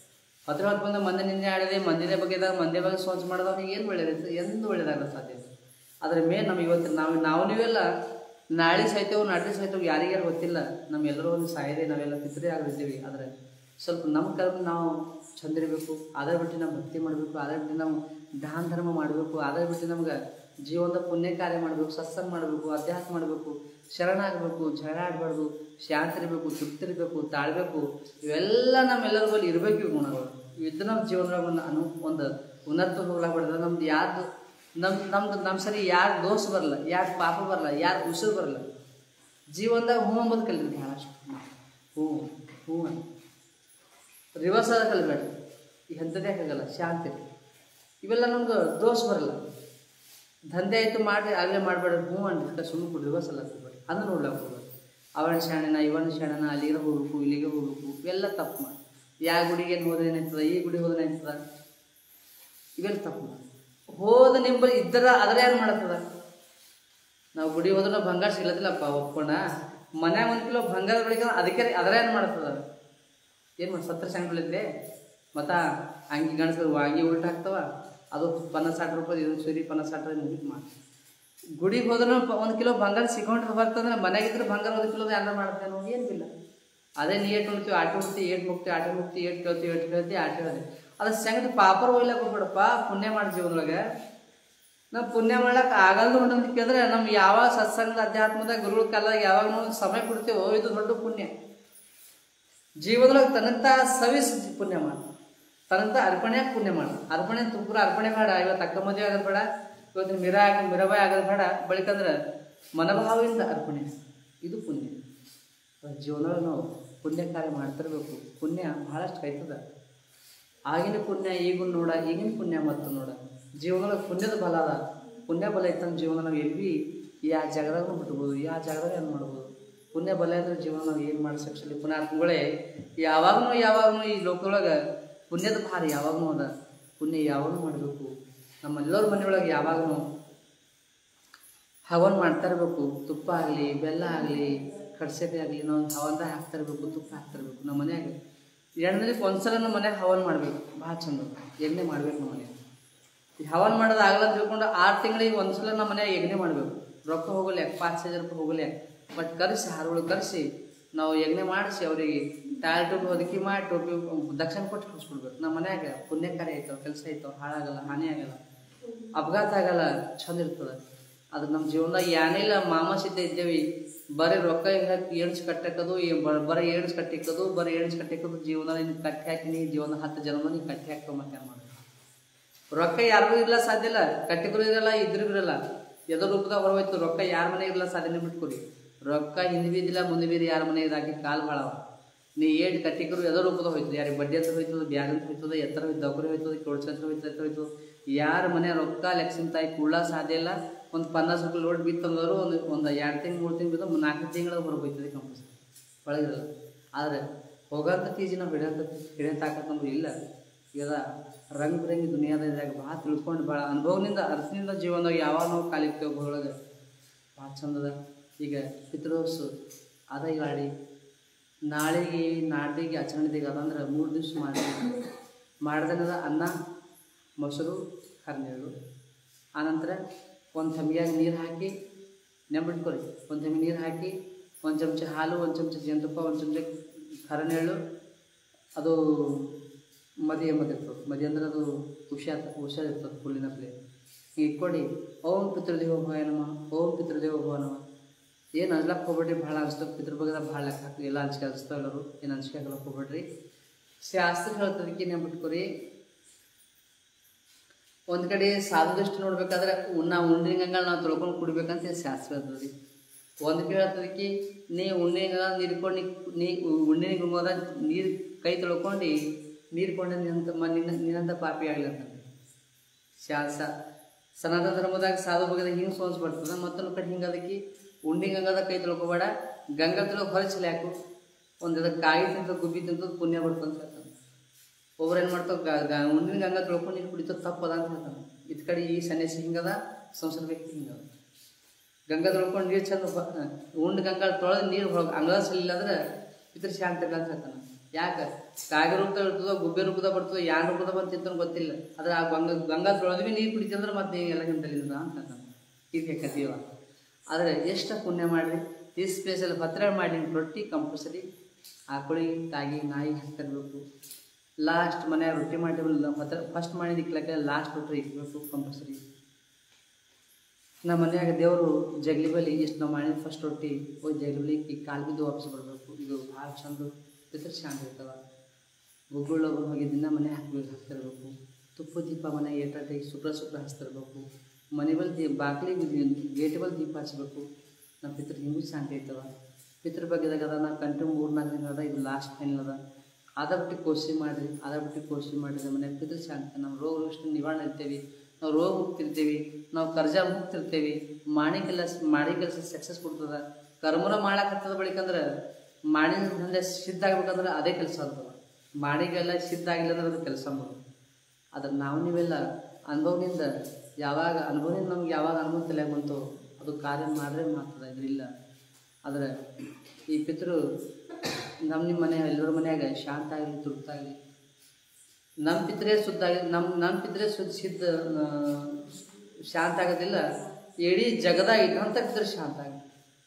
ಹತ್ರ ಹೊತ್ತು ಬಂದ ಮಂದಿ ನಿನ್ನೆ ಆಡಿದೆ ಮಂದಿನೇ ಬಗ್ಗೆದಾಗ ಮಂದಿ ಬಗ್ಗೆ ಸೋಚ್ ಮಾಡಿದವಾಗ ಏನು ಒಳ್ಳೇದೈತೆ ಎಂದು ಒಳ್ಳೇದಾಗಲ್ಲ ಸಾಧ್ಯ ಇಲ್ಲ. ಅದ್ರ ಮೇಲೆ ನಮ್ಮ ಇವತ್ತು ನಾವು ನಾವು ನೀವೆಲ್ಲ ನಾಳೆ ಸಾಯ್ತೇವೆ ನಾಳೆ ಸಾಯ್ತೇವೆ ಯಾರಿಗ್ಯಾರು ಗೊತ್ತಿಲ್ಲ ನಮ್ಮೆಲ್ಲರೂ ಒಂದು ಸಾಯದೆ ನಾವೆಲ್ಲ ಪಿತ್ರಿ ಆಗಿರ್ತೀವಿ ಆದರೆ ಸ್ವಲ್ಪ ನಮ್ಮ ಕರ್ಮ ನಾವು ಚಂದ ಇರಬೇಕು ಅದೇ ಬಿಟ್ಟು ನಾವು ಭಕ್ತಿ ಮಾಡಬೇಕು ಅದೇ ಬಿಟ್ಟು ನಾವು ದಾನ ಧರ್ಮ ಮಾಡಬೇಕು ಅದೇ ಬಿಟ್ಟು ನಮ್ಗೆ ಜೀವನದ ಪುಣ್ಯ ಕಾರ್ಯ ಮಾಡಬೇಕು ಸತ್ಸಂಗ ಮಾಡಬೇಕು ಅಧ್ಯಾತ್ಮ ಮಾಡಬೇಕು ಶರಣ ಆಗಬೇಕು ಜಗಳ ಆಡಬಾರ್ದು ಶಾಂತಿ ಇರಬೇಕು ತೃಪ್ತಿ ಇರಬೇಕು ತಾಳ್ಬೇಕು ಇವೆಲ್ಲ ನಮ್ಮೆಲ್ಲರ ಬಳಿ ಇರಬೇಕು ಇವು ಗುಣಗಳು ಇದ್ದು ನಮ್ಮ ಜೀವನದಾಗ ಒಂದು ಅನು ಒಂದು ಉನ್ನತ ಹೋಗ್ಲಾಗ್ಬಾರ್ದು ನಮ್ದು ಯಾರ್ದು ನಮ್ಮ ನಮ್ದು ನಮ್ಮ ಸರಿ ಯಾರು ದೋಷ ಬರಲ್ಲ ಯಾರು ಪಾಪ ಬರಲ್ಲ ಯಾರು ಉಸಿರು ಬರಲ್ಲ ಜೀವನದಾಗ ಹೂ ಅಂಬೋದು ಕಲಿರಿ ಭಾಳಷ್ಟು ಹ್ಞೂ ಹ್ಞೂ ಅಂತ ರಿವರ್ಸ್ ಆದ ಕಲಿಬೇಡ ಈ ಅಂಥದ್ದೇ ಆಗಲ್ಲ ಶಾಂತಿ ಇವೆಲ್ಲ ನಮ್ಗೆ ದೋಷ ಬರಲ್ಲ ದಂಧೆ ಆಯಿತು ಮಾಡಿ ಆಗಲೇ ಮಾಡಬೇಡ ಹ್ಞೂ ಅಂತ ಸುಮ್ಮನೆ ಕೊಡಿ ರಿವರ್ಸ್ ಅಲ್ಲ ಕೊಡ್ಬೇಡಿ ಅದನ್ನು ನೋಡ್ಲಾಕ ಹೋಗ್ಬೇಡಿ ಅವನ ಶಾಣೆನ ಇವನ ಶಾಣೆನ ಅಲ್ಲಿಗೆ ಹೋಗ್ಬೇಕು ಇಲ್ಲಿಗೆ ಹೋಗ್ಬೇಕು ಇವೆಲ್ಲ ತಪ್ಪು ಮಾಡಿ ಯಾವ ಗುಡಿಗೆ ಹೋದ್ರೆ ಏನಾಯ್ತದ ಈ ಗುಡಿ ಹೋದ್ರೆ ಏನಾಯ್ತದ ಇವೆಲ್ಲ ತಪ್ಪು ಮಾಡಿ ಹೋದ ನಿಂಬಲ್ಲಿ ಇದ್ದರ ಅದರ ಏನು ಮಾಡತ್ತದ ನಾವು ಗುಡಿ ಹೋದ್ರೆ ನಾವು ಬಂಗಾರ ಸಿಗ್ಲತ್ತಿಲ್ಲಪ್ಪ ಒಪ್ಕೋಣ ಮನ್ಯಾಗ ಒಂದು ಕಿಲೋ ಬಂಗಾರ ಬೆಳಿಗ್ಗೆ ಅದಕ್ಕೆ ಅದರ ಏನು ಮಾಡ್ತದ ಏನು ಮಾಡಿ ಸತ್ತರ ಸಣ್ಣ ಬೆಳಿದ್ರೆ ಮತ್ತ ಅಂಗಿ ಗಣಸರು ವಾಂಗಿ ಉಲ್ಟ ಹಾಕ್ತವ ಅದು ಪನ್ನ ಸಾಟ್ ರೂಪಾಯಿ ಇದೊಂದು ಸೂರಿ ಪನ್ನ ಸಾಟ್ ಮುಗಿತು ಮಾಡಿ ಗುಡಿಗೆ ಹೋದ್ರೆ ಒಂದು ಕಿಲೋ ಬಂಗಾರ ಸಿಗೊಂಡ್ರೆ ಬರ್ತಂದ್ರೆ ಮನೆಗಿದ್ರೆ ಬಂಗಾರ ಒಂದು ಕಿಲೋ ಏನಾರ ಮಾಡ್ತೇವೆ ನಾವು ಏನಿಲ್ಲ ಅದೇ ನೀ ಏಟ್ ಉಣ್ತೀವಿ ಆಟ ಉಣ್ತೀವಿ ಏಟ್ ಮುಕ್ತಿ ಆಟ ಮುಕ್ತಿ ಏಟ್ ಕೇಳ್ತೀವಿ ಏಟ್ ಕೇಳ್ತೀವಿ ಆಟ ಹೇಳಿ ಅದ್ರ ಸಂಗತಿ ಪಾಪರ್ ಒಯ್ಲಕ್ಕೆ ಹೋಗ್ಬೇಡಪ್ಪ ಪುಣ್ಯ ಮಾಡಿ ಜೀವನದೊಳಗೆ ನಾವು ಪುಣ್ಯ ಮಾಡ್ಲಕ್ಕೆ ಆಗಲ್ದು ಅಂತ ಕೇಳಿದ್ರೆ ನಮ್ಗೆ ಯಾವಾಗ ಸತ್ಸಂಗದ ಅಧ್ಯಾತ್ಮದ ಗುರುಗಳ ಕಾಲದಾಗ ಯಾವಾಗ ನಾವು ಸಮಯ ಕೊಡ್ತೇವೋ ಇದು ದೊಡ್ಡ ಪುಣ್ಯ ಜೀವನದೊಳಗೆ ತನ್ನಂತ ಸವಿಸ್ ಪುಣ್ಯ ಮಾಡು ತನ್ನಂತ ಅರ್ಪಣೆ ಪುಣ್ಯ ಮಾಡು ಅರ್ಪಣೆ ತುಪ್ಪರ ಅರ್ಪಣೆ ಬೇಡ ಇವತ್ತು ಅಕ್ಕ ಮದುವೆ ಆಗೋದು ಬೇಡ ಇವತ್ತು ಮಿರಾ ಆಗ ಮಿರಾಬಾಯಿ ಆಗೋದು ಬೇಡ ಬಳಿಕಂದ್ರೆ ಮನೋಭಾವದಿಂದ ಅರ್ಪಣೆ ಇದು ಪುಣ್ಯ ಜೀವನದೊಳಗೆ ನಾವು ಪುಣ್ಯ ಕಾರ್ಯ ಮಾಡ್ತಿರ್ಬೇಕು ಪುಣ್ಯ ಬಹಳಷ್ಟು ಕೈತದ ಆಗಿನ ಪುಣ್ಯ ಈಗಿನ ನೋಡ ಈಗಿನ ಪುಣ್ಯ ಮತ್ತು ನೋಡ ಜೀವನದೊಳಗೆ ಪುಣ್ಯದ ಬಲ ಅದ ಪುಣ್ಯ ಬಲ ಇತ್ತಂದ್ರೆ ಜೀವನ ನಾವು ಎಲ್ಲಿ ಯಾವ ಜಾಗದಾಗ ಬಿಟ್ಬೋದು ಯಾವ ಜಾಗದಾಗ ಏನು ಮಾಡ್ಬೋದು ಪುಣ್ಯ ಬಲ ಇದ್ರೆ ಜೀವನ ನಾವು ಏನು ಮಾಡಿ ಸಕ್ಷಲಿ ಪುಣ್ಯಾತ್ಮಗಳೇ ಯಾವಾಗಲೂ ಯಾವಾಗಲೂ ಈ ಲೋಕದೊಳಗೆ ಪುಣ್ಯದ ಭಾರ ಯಾವಾಗಲೂ ಅದ ಪುಣ್ಯ ಯಾವಾಗಲೂ ಮಾಡಬೇಕು ನಮ್ಮೆಲ್ಲರ ಮನೆಯೊಳಗೆ ಯಾವಾಗಲೂ ಹವನ್ ಮಾಡ್ತಾ ಇರಬೇಕು ತುಪ್ಪ ಆಗಲಿ ಬೆಲ್ಲ ಆಗಲಿ ಕಡ್ಸೆದೆ ಆಗಲಿ ನಾವು ಹವನ್ದಾಗ ಹಾಕ್ತಾ ಇರಬೇಕು ತುಪ್ಪ ಹಾಕ್ತಾ ಇರಬೇಕು ನಮ್ಮ ಮನ್ಯಾಗ ಎಣ್ಣೆಲಿ ಒಂದ್ಸಲ ನಮ್ಮ ಮನ್ಯಾಗ ಹವನ್ ಮಾಡಬೇಕು ಭಾಳ ಚಂದ ಎಣ್ಣೆ ಮಾಡ್ಬೇಕು ನಮ್ಮ ಮನ್ಯಾಗ ಈ ಹವನ್ ಮಾಡೋದು ಆಗಲ್ಲ ಅಂತ ತಿಳ್ಕೊಂಡು ಆರು ತಿಂಗಳಿಗೆ ಒಂದ್ಸಲ ನಮ್ಮ ಮನ್ಯಾಗ ಎಣ್ಣೆ ಮಾಡಬೇಕು ರೊಕ್ಕ ಹೋಗಲ್ಲ ಪಾಚ್ ಸಾವಿರ ರೂಪಾಯಿ ಹೋಗಲ್ಲ ಬಟ್ ಕರೆಸಿ ಹಾರುಗಳು ಕರೆಸಿ ನಾವು ಯಜ್ಞೆ ಮಾಡಿಸಿ ಅವರಿಗೆ ತಾಳಿ ಟೋಪಿ ಒದಕಿ ಮಾಡಿ ಟೋಪಿ ದಕ್ಷಿಣ ಕೊಟ್ಟು ಕಳಿಸ್ಕೊಡ್ಬೇಕು ನಮ್ಮ ಮನ್ಯಾಗ ಪುಣ್ಯ ಕಾರ್ಯ ಐತವ ಕೆಲಸ ಐತವ ಹಾಳಾಗಲ್ಲ ಹಾನಿ ಆಗಲ್ಲ ಅಪಘಾತ ಆಗಲ್ಲ ಚಂದ ಇರ್ತದೆ ಅದು ನಮ್ಮ ಜೀವನದಾಗ ಏನಿಲ್ಲ ಮಾಮಸಿದ್ದ ಇದ್ದೇವಿ ಬರೀ ರೊಕ್ಕ ಹಾಕಿ ಏಣ್ಸ್ ಕಟ್ಟಕ್ಕದು ಬರೀ ಏಣ್ಸ್ ಕಟ್ಟಿಕ್ಕದು ಬರೀ ಏಣ್ಸ್ ಕಟ್ಟಿಕ್ಕದು ಜೀವನ ನೀನು ಕಟ್ಟಿ ಹಾಕಿನಿ ಜೀವನ ಹತ್ತು ಜನ್ಮ ನೀನು ಕಟ್ಟಿ ಹಾಕೋ ಮತ್ತೆ ಮಾಡಿ ರೊಕ್ಕ ಯಾರಿಗೂ ಇರಲ್ಲ ಸಾಧ್ಯ ಇಲ್ಲ ಕಟ್ಟಿದ್ರು ಇರಲ್ಲ ಇದ್ರೂ ಇರಲ್ಲ ಎದೋ ರೂಪದಾಗ ಹೊರಗೋಯ್ತು ರೊಕ್ಕ ಯಾರ ಮನೆ ಇರಲ್ಲ ಸಾಧ್ಯನೇ ಬಿಟ್ಕೊಡಿ ರೊಕ್ಕ ಹಿಂದೆ ಬೀದಿಲ್ಲ ಮುಂದೆ ಬೀದಿ ಯಾರ ಮನೆ ಇದಾಕಿ ಕಾಲು ಭಾಳವ ನೀ ಏಟ್ ಕಟ್ಟಿಕರು ಎದೋ ರೂಪದಾಗ ಹೋಯ್ತು ಯಾರಿಗೆ ಬಡ್ಡಿ ಅಂತ ಹೋಯ್ತದ ಬ್ಯಾಗ್ ಅಂತ ಹೋಯ್ತದ ಎತ್ತರ ಹೋಯ್ತು ದೌಕರಿ ಹೋಯ್ತದ ಕೊಡ್ಸ ಹತ್ರ ಹೋಯ್ತು ಎತ್ತರ ಹೋಯ್ತು ಯಾರ ಮನೆ ರೊಕ್ಕ ಲೆಕ್ಸಿನ ತಾಯಿ ಕುಳ್ಳ ಸಾಧ್ಯ ಇಲ್ಲ ಒಂದು ಪನ್ನಾಸ್ ರೂಪಾಯಿ ಲೋಡ್ ಬಿತ್ತಂದ್ರು ಒಂದು ಒಂದು ಎರಡು ತಿಂಗಳು ಮೂರು ತಿಂಗಳು ಬಿದ್ದು ನಾಲ್ಕು ತಿಂಗಳ ಹೊರಗೆ ಹೋಯ್ತದೆ ಕಂಪಲ್ಸರಿ ಒಳಗಿರಲ್ಲ ಆದರೆ ಹೋಗಂತ ತೀಜಿ ನಾವು ಹಿಡಿಯಂತ ಹಿಡಿಯ ತಾಕತ್ ನಮ್ಗೆ ಇಲ್ಲ ಈಗ ರಂಗ್ ಬಿರಂಗಿ ದುನಿಯಾದ ಇದ್ರಾಗ ಭಾಳ ತಿಳ್ಕೊಂಡು ಭಾಳ ಅನುಭವದಿಂದ ಅರ್ಥದಿಂದ ಜೀವನದಾಗ ಯಾವಾಗ ನಾವು ಕಾಲಿರ್ತೇವೆ ಒಳಗೆ ಭಾಳ ಚಂದದ ಈಗ ಪಿತೃದೋಸು ಅದ ಗಾಡಿ ನಾಳೆಗೆ ನಾಡಿಗೆ ಆಚರಣೆದಿಗೆ ಅದಂದ್ರೆ ಮೂರು ದಿವ್ಸ ಮಾಡಿ ಮಾಡ್ದನದ ಅನ್ನ ಮೊಸರು ಕರ್ನೇಳು ಆನಂತರ ಒಂದು ಚಮ್ಯಾಗ ನೀರು ಹಾಕಿ ನೆಂಬಿಟ್ಕೊರಿ ಒಂದು ಚಮಚ ನೀರು ಹಾಕಿ ಒಂದು ಚಮಚ ಹಾಲು ಒಂದು ಚಮಚ ಜೇನುತುಪ್ಪ ಒಂದು ಚಮಚ ಕರನೆಳ್ಳು ಅದು ಮದಿ ಎಂಬುದು ಇರ್ತದೆ ಮದಿ ಅಂದ್ರೆ ಅದು ಹುಷಾರ್ ಹುಷಾರ್ ಇರ್ತದೆ ಹುಲ್ಲಿನ ಪ್ಲೇ ಇಟ್ಕೊಂಡು ಓಂ ಪಿತೃದೇವ ಭಯ ನಮ ಓಂ ಪಿತೃದೇವ ಭವ ನಮ ಏನು ಅನ್ಸ್ಲಕ್ಕೆ ಹೋಗ್ಬೇಡ್ರಿ ಭಾಳ ಅನ್ಸ್ತದೆ ಪಿತೃ ಬಗ್ಗೆ ಭಾಳ ಲೆಕ್ಕ ಹಾಕಿ ಎಲ್ಲ ಹಂಚಿಕೆ ಅನಿಸ್ತಾವ ಎಲ್ಲರೂ ಏನು ಹಂಚಿಕೆ ಆಗಲಕ್ಕೆ ಹೋಗ್ಬೇಡ್ರಿ ಶಾಸ್ತ್ರ ಹೇಳ್ತದಕ್ಕೆ ನೆಂಬಿಟ್ಕೊರಿ ಒಂದು ಕಡೆ ಸಾಧು ದೃಷ್ಟಿ ನೋಡ್ಬೇಕಾದ್ರೆ ನಾವು ಉಂಡಿನ ಗಂಗಳ ನಾವು ತೊಳ್ಕೊಂಡು ಕುಡಿಬೇಕಂತ ಶಾಸ್ತ್ರ ಹೇಳ್ತದೆ ಒಂದು ಕಡೆ ಹೇಳ್ತದಕ್ಕೆ ನೀ ಉಣ್ಣಿನ ನೀರ್ಕೊಂಡು ನೀ ಉಣ್ಣಿನ ಗುಂಗೋದ ನೀರು ಕೈ ತೊಳ್ಕೊಂಡು ನೀರು ಕೊಂಡ ನಿನ್ನಂತ ಮ ನಿನ್ನ ನಿನ್ನಂತ ಪಾಪಿ ಆಗಲಿ ಅಂತ ಶಾಸ ಸನಾತನ ಧರ್ಮದಾಗ ಸಾಧು ಬಗ್ಗೆ ಹಿಂಗೆ ಸೋನ್ಸ್ ಬರ್ತದೆ ಮತ್ತೊಂದು ಕಡೆ ಹಿಂಗೆ ಅದಕ್ಕೆ ಉಂಡಿ ಗಂಗದ ಕೈ ತೊಳ್ಕೊಬೇಡ ಗಂಗಾ ತೊಳಗೆ ಹೊರಚಲಿ ಹಾಕು ಒಂದು ಇದಕ್ಕೆ ಕಾಯಿ ತಿಂತ ಗುಬ್ಬಿ ತಿಂತದ್ದು ಪುಣ್ಯ ಬರ್ತದೆ ಅಂತ ಹೇಳ್ತಾನೆ ಒಬ್ರು ಏನು ಮಾಡ್ತಾವ ಉಂಡಿನ ಗಂಗಾ ತೊಳ್ಕೊಂಡು ನೀರು ಕುಡಿತದ ತಪ್ಪದ ಅಂತ ಹೇಳ್ತಾನೆ ಇದ್ ಕಡೆ ಈ ಸನ್ಯಾಸಿ ಹಿಂಗದ ಸಂಸಾರ ವ್ಯಕ್ತಿ ಹಿಂಗದ ಗಂಗಾ ತೊಳ್ಕೊಂಡು ನೀರು ಚಂದ ಉಂಡು ಗಂಗಾ ತೊಳೆದು ನೀರು ಹೊರಗೆ ಅಂಗಳ ಸಲಿಲ್ಲ ಅಂದ್ರೆ ಪಿತೃ ಶಾಂತಿ ಇಲ್ಲ ಅಂತ ಹೇಳ್ತಾನೆ ಯಾಕೆ ಕಾಗೆ ರೂಪದಾಗ ಇರ್ತದೋ ಗುಬ್ಬೆ ರೂಪದಾಗ ಬರ್ತದೋ ಯಾನ್ ರೂಪದಾಗ ಬಂತ ಅಂತ ಗೊತ್ತಿಲ್ಲ ಆದ್ರೆ ಆ ಗಂಗಾ ಗಂಗಾ ತೊಳೆದ್ವಿ ನೀರು ಕುಡಿತಂದ್ರೆ ಮತ್ತೆ ನೀವು ಎಲ್ಲ ಗಂಟಲಿಂದ ಅಂತ ಹೇಳ್ತಾನೆ ಹೀಗೆ ಕಥೆಯವ ಆದರೆ ಎಷ್ಟು ಪುಣ್ಯ ಮಾಡಿರಿ ಈ ಸ್ಪೇಸಲ್ಲಿ ಪತ್ರ ಮಾಡಿ ರೊಟ್ಟಿ ಕಂಪಲ್ಸರಿ ಆಕಳಿ ತಾಗಿ ನಾಯಿ ಹಾಕ್ತಿರ್ಬೇಕು ಲಾಸ್ಟ್ ಮನ್ಯಾಗ ರೊಟ್ಟಿ ಮಾಡಿ ಪತ್ರ ಫಸ್ಟ್ ಮಾಡಿದ ಇಕ್ಲಕ್ಕೆ ಲಾಸ್ಟ್ ರೊಟ್ಟಿ ಇಕ್ಬೇಕು ಕಂಪಲ್ಸರಿ ನಮ್ಮ ಮನ್ಯಾಗ ದೇವರು ಜಗಲಿ ಬಲಿ ಇಷ್ಟು ನಾವು ಮಾಡಿದ ಫಸ್ಟ್ ರೊಟ್ಟಿ ಹೋಗಿ ಜಗಲಿ ಬಲಿ ಈ ಕಾಲು ಬಿದ್ದು ವಾಪಸ್ ಬರಬೇಕು ಇದು ಭಾಳ ಚಂದ ಪಿತೃ ಶಾಂತಿ ಇರ್ತವ ಗುಗ್ಗುಳೊಬ್ಬರು ಹೋಗಿ ದಿನ ಮನೆ ಹಾಕ್ಬೇಕು ಹಾಕ್ತಿರ್ಬೇಕು ತುಪ್ಪ ದೀಪ ಮನೆ ಏಟಾಟಿ ಶುಕ್ರ ಶುಕ್ರ ಹಚ್ತಿರ್ಬೇಕು ಮನೆ ಬಲ್ ದೀಪ ಬಾಗಿಲಿಗೆ ಗೇಟ್ ಬಲ್ ದೀಪ ಹಚ್ಬೇಕು ನಮ್ಮ ಪಿತೃ ಹಿಂಗೂ ಶಾಂತಿ ಐತವ ಪಿತೃ ಬಗ್ಗೆದಾಗ ಅದ ನಾ ಕಂಟಿನ್ಯೂ ಮೂರು ನಾಲ್ಕು ದಿನ ಅದ ಇದು ಲಾಸ್ಟ್ ಫೈನಲ್ ಅದ ಅದ ಬಿಟ್ಟು ಕೋಶಿ ಮಾಡಿರಿ ಅದ ಬಿಟ್ಟು ಕೋಶಿ ಮಾಡಿದ್ರೆ ಮನೆ ಪಿತೃ ಶಾಂತಿ ನಮ್ಮ ರೋಗ ರುಷ್ಟ ನಿವಾರಣೆ ಇರ್ತೀವಿ ನಾವು ರೋಗ ಮುಕ್ತಿರ್ತೀವಿ ನಾವು ಕರ್ಜ ಮುಕ್ತಿರ್ತೀವಿ ಮಾಡಿ ಕೆಲಸ ಮಾಡಿ ಕೆಲಸ ಸಕ್ಸಸ್ ಕೊಡ್ತದ ಕರ್ಮನ ಮಾಡಾಕತ್ತದ ಬಳಿಕಂದ್ರೆ ಮಾಡಿದ ದಂಧೆ ಸಿದ್ಧ ಆಗ್ಬೇಕಂದ್ರೆ ಅದೇ ಕೆಲಸ ಆಗ್ತದ ಮಾಡಿಗೆಲ್ಲ ಸಿದ್ಧ ಆಗಿಲ್ಲ ಅಂದ್ರೆ ಅದು ಕೆಲಸ ಮಾಡೋದು ಅದ್ರ ನಾವು ನೀವೆಲ್ಲ ಅನುಭವದಿಂದ ಯಾವಾಗ ಅನುಭವದಿಂದ ನಮ್ಗೆ ಯಾವಾಗ ಅನುಭವ ತಲೆಯಾಗ ಬಂತು ಅದು ಕಾರ್ಯ ಮಾಡಿದ್ರೆ ಮಾಡ್ತದ ಇದ್ರಿಲ್ಲ ಆದರೆ ಈ ಪಿತೃ ನಮ್ಮ ನಿಮ್ಮ ಮನೆ ಎಲ್ಲರ ಮನ್ಯಾಗ ಶಾಂತ ಆಗಲಿ ತೃಪ್ತಾಗಲಿ ನಮ್ಮ ಪಿತ್ರೆ ಶುದ್ಧ ಆಗಿ ನಮ್ಮ ನಮ್ಮ ಪಿತ್ರೆ ಶುದ್ಧ ಸಿದ್ಧ ಆ, ಶಾಂತ ಆಗೋದಿಲ್ಲ ಇಡೀ ಜಗದಾಗ ಇದ್ದಂಥ ಪಿತೃ ಶಾಂತ ಆಗಿ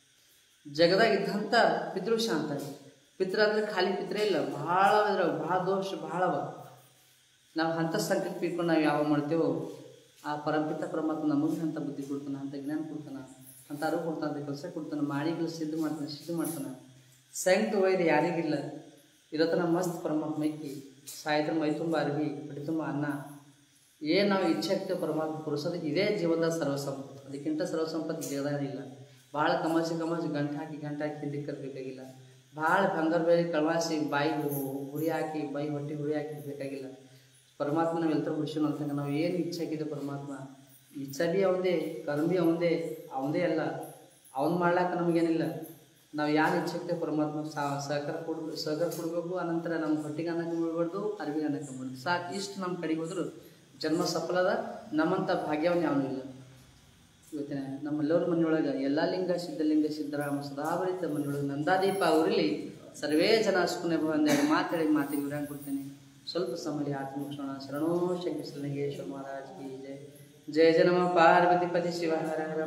ಜಗದಾಗ ಇದ್ದಂಥ ಪಿತೃ ಶಾಂತ ಆಗಿ ಪಿತೃ ಅಂದ್ರೆ ಖಾಲಿ ಪಿತ್ರೆ ಇಲ್ಲ ಭಾಳ ಇದ್ರ ಭಾಳ ದೋಷ ಭಾಳ ಅವ ನಾವು ಅಂಥ ಸಂಕಲ್ಪ ಇಟ್ಕೊಂಡು ನಾವು ಯಾವ ಮಾಡ್ತೇವೋ ಆ ಪರಮಪಿತ ಪರಮಾತ್ಮ ನಮಗೆ ಅಂತ ಬುದ್ಧಿ ಕೊಡ್ತಾನೆ ಅಂತ ಜ್ಞಾನ ಕೊಡ್ತಾನೆ ಅಂತ ಅರಿವು ಕೊಡ್ತಾನೆ ಅಂತ ಕೆಲಸ ಕೊಡ್ತಾನೆ ಮಾಡಿ ಕೆಲಸ ಸಿದ್ಧ ಮಾಡ್ತಾನೆ ಸಿದ್ಧ ಮಾಡ್ತಾನೆ ಸಂಕಟ ವೈದ್ಯ ಯಾರಿಗಿಲ್ಲ ಇರತನ ಮಸ್ತ್ ಪರಮಾತ್ಮ ಐಕಿ ಸಾಯ್ತ್ರ ಮೈ ತುಂಬ ಅರ್ವಿ ಹೊಟ್ಟೆ ತುಂಬ ಅನ್ನ ಏನು ನಾವು ಇಚ್ಛೆ ಆಗ್ತೇವೆ ಪರಮಾತ್ಮ ಪುರುಷದ ಇದೇ ಜೀವನದ ಸರ್ವಸಂಪತ್ತು ಅದಕ್ಕಿಂತ ಸರ್ವಸಂಪತ್ತು ಜಗದಾಗ ಇಲ್ಲ ಭಾಳ ಕಮಾಸಿ ಕಮಾಸಿ ಗಂಟೆ ಹಾಕಿ ಗಂಟೆ ಹಾಕಿ ಹಿಂದಕ್ಕೆ ಕರ್ಬೇಕಾಗಿಲ್ಲ ಭಾಳ ಬಂಗಾರ ಬೇರೆ ಕಳವಾಸಿ ಬಾಯಿ ಹುರಿ ಹಾಕಿ ಬಾಯಿ ಹೊಟ್ಟೆ ಹುರಿ ಹಾಕಿ ಬೇಕಾಗಿಲ್ಲ ಪರಮಾತ್ಮ ನಾವು ಎಲ್ತರ ಬಿಡಿಸೋಣ ಅಂತಂಗ ನಾವು ಏನು ಇಚ್ಛೆ ಆಗಿದೆ ಪರಮಾತ್ಮ ಇಚ್ಛೆ ಬಿ ಅವಂದೇ ಕರ್ಮ ಬಿ ಅವಂದೇ ಅವಂದೇ ಅಲ್ಲ ಅವನ್ ಮಾಡ್ಲಾಕ ನಮಗೇನಿಲ್ಲ ನಾವು ಯಾರು ಇಚ್ಛೆ ಆಗ್ತೇವೆ ಪರಮಾತ್ಮ ಸಾ ಸಹಕಾರ ಕೊಡ್ ಸಹಕಾರ ಕೊಡಬೇಕು ಅನಂತರ ನಮ್ಮ ಹೊಟ್ಟಿಗೆ ಅನ್ನಕ್ಕೆ ಬಿಡ್ಬಾರ್ದು ಅರಿವಿಗೆ ಅನ್ನಕ್ಕೆ ಬಿಡ್ಬಾರ್ದು ಸಾಕು ಇಷ್ಟು ನಮ್ಮ ಕಡೆಗೆ ಹೋದ್ರು ಜನ್ಮ ಸಫಲದ ನಮ್ಮಂಥ ಭಾಗ್ಯವನ್ನು ಯಾವನೂ ಇಲ್ಲ ಇವತ್ತಿನ ನಮ್ಮೆಲ್ಲರ ಮನೆಯೊಳಗೆ ಎಲ್ಲ ಲಿಂಗ ಸಿದ್ಧಲಿಂಗ ಸಿದ್ದರಾಮ ಸದಾವರಿತ ಮನೆಯೊಳಗೆ ನಂದಾದೀಪ ಅವರಲ್ಲಿ ಸರ್ವೇ ಜನ ಸುಮ್ಮನೆ ಬಂದೇಳಿ ಮಾತಾಡಿ ಮಾತಿಗೆ ವಿರಾಮ ಕೊಡ್ತೇನೆ ಸ್ವಲ್ಪ ಸಮಯ ಆತ್ಮ ಮುಗಿಸೋಣ ಶರಣೋ ಶಂಕರ ಶರಣೇಶ್ವರ ಮಹಾರಾಜ್ ಕಿ ಜಯ ಜಯ ಜಯ ನಮ ಪಾರ್ವತಿ ಪತಿ ಶಿವ ಹರ ಹರ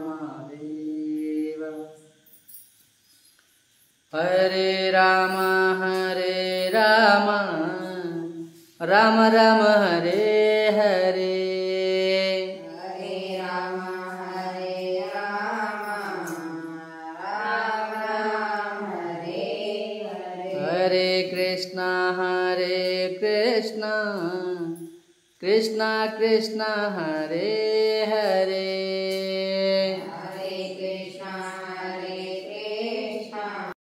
ಮಹಾದೇವ ಹರೇ ರಾಮ ಹರೇ ರಾಮ ರಾಮ ರಾಮ ಹರೇ ಹರೇ ಹರೇ ಕೃಷ್ಣ ಹರೇ ಕೃಷ್ಣ ಕೃಷ್ಣ ಕೃಷ್ಣ ಹರೇ ಹರೇ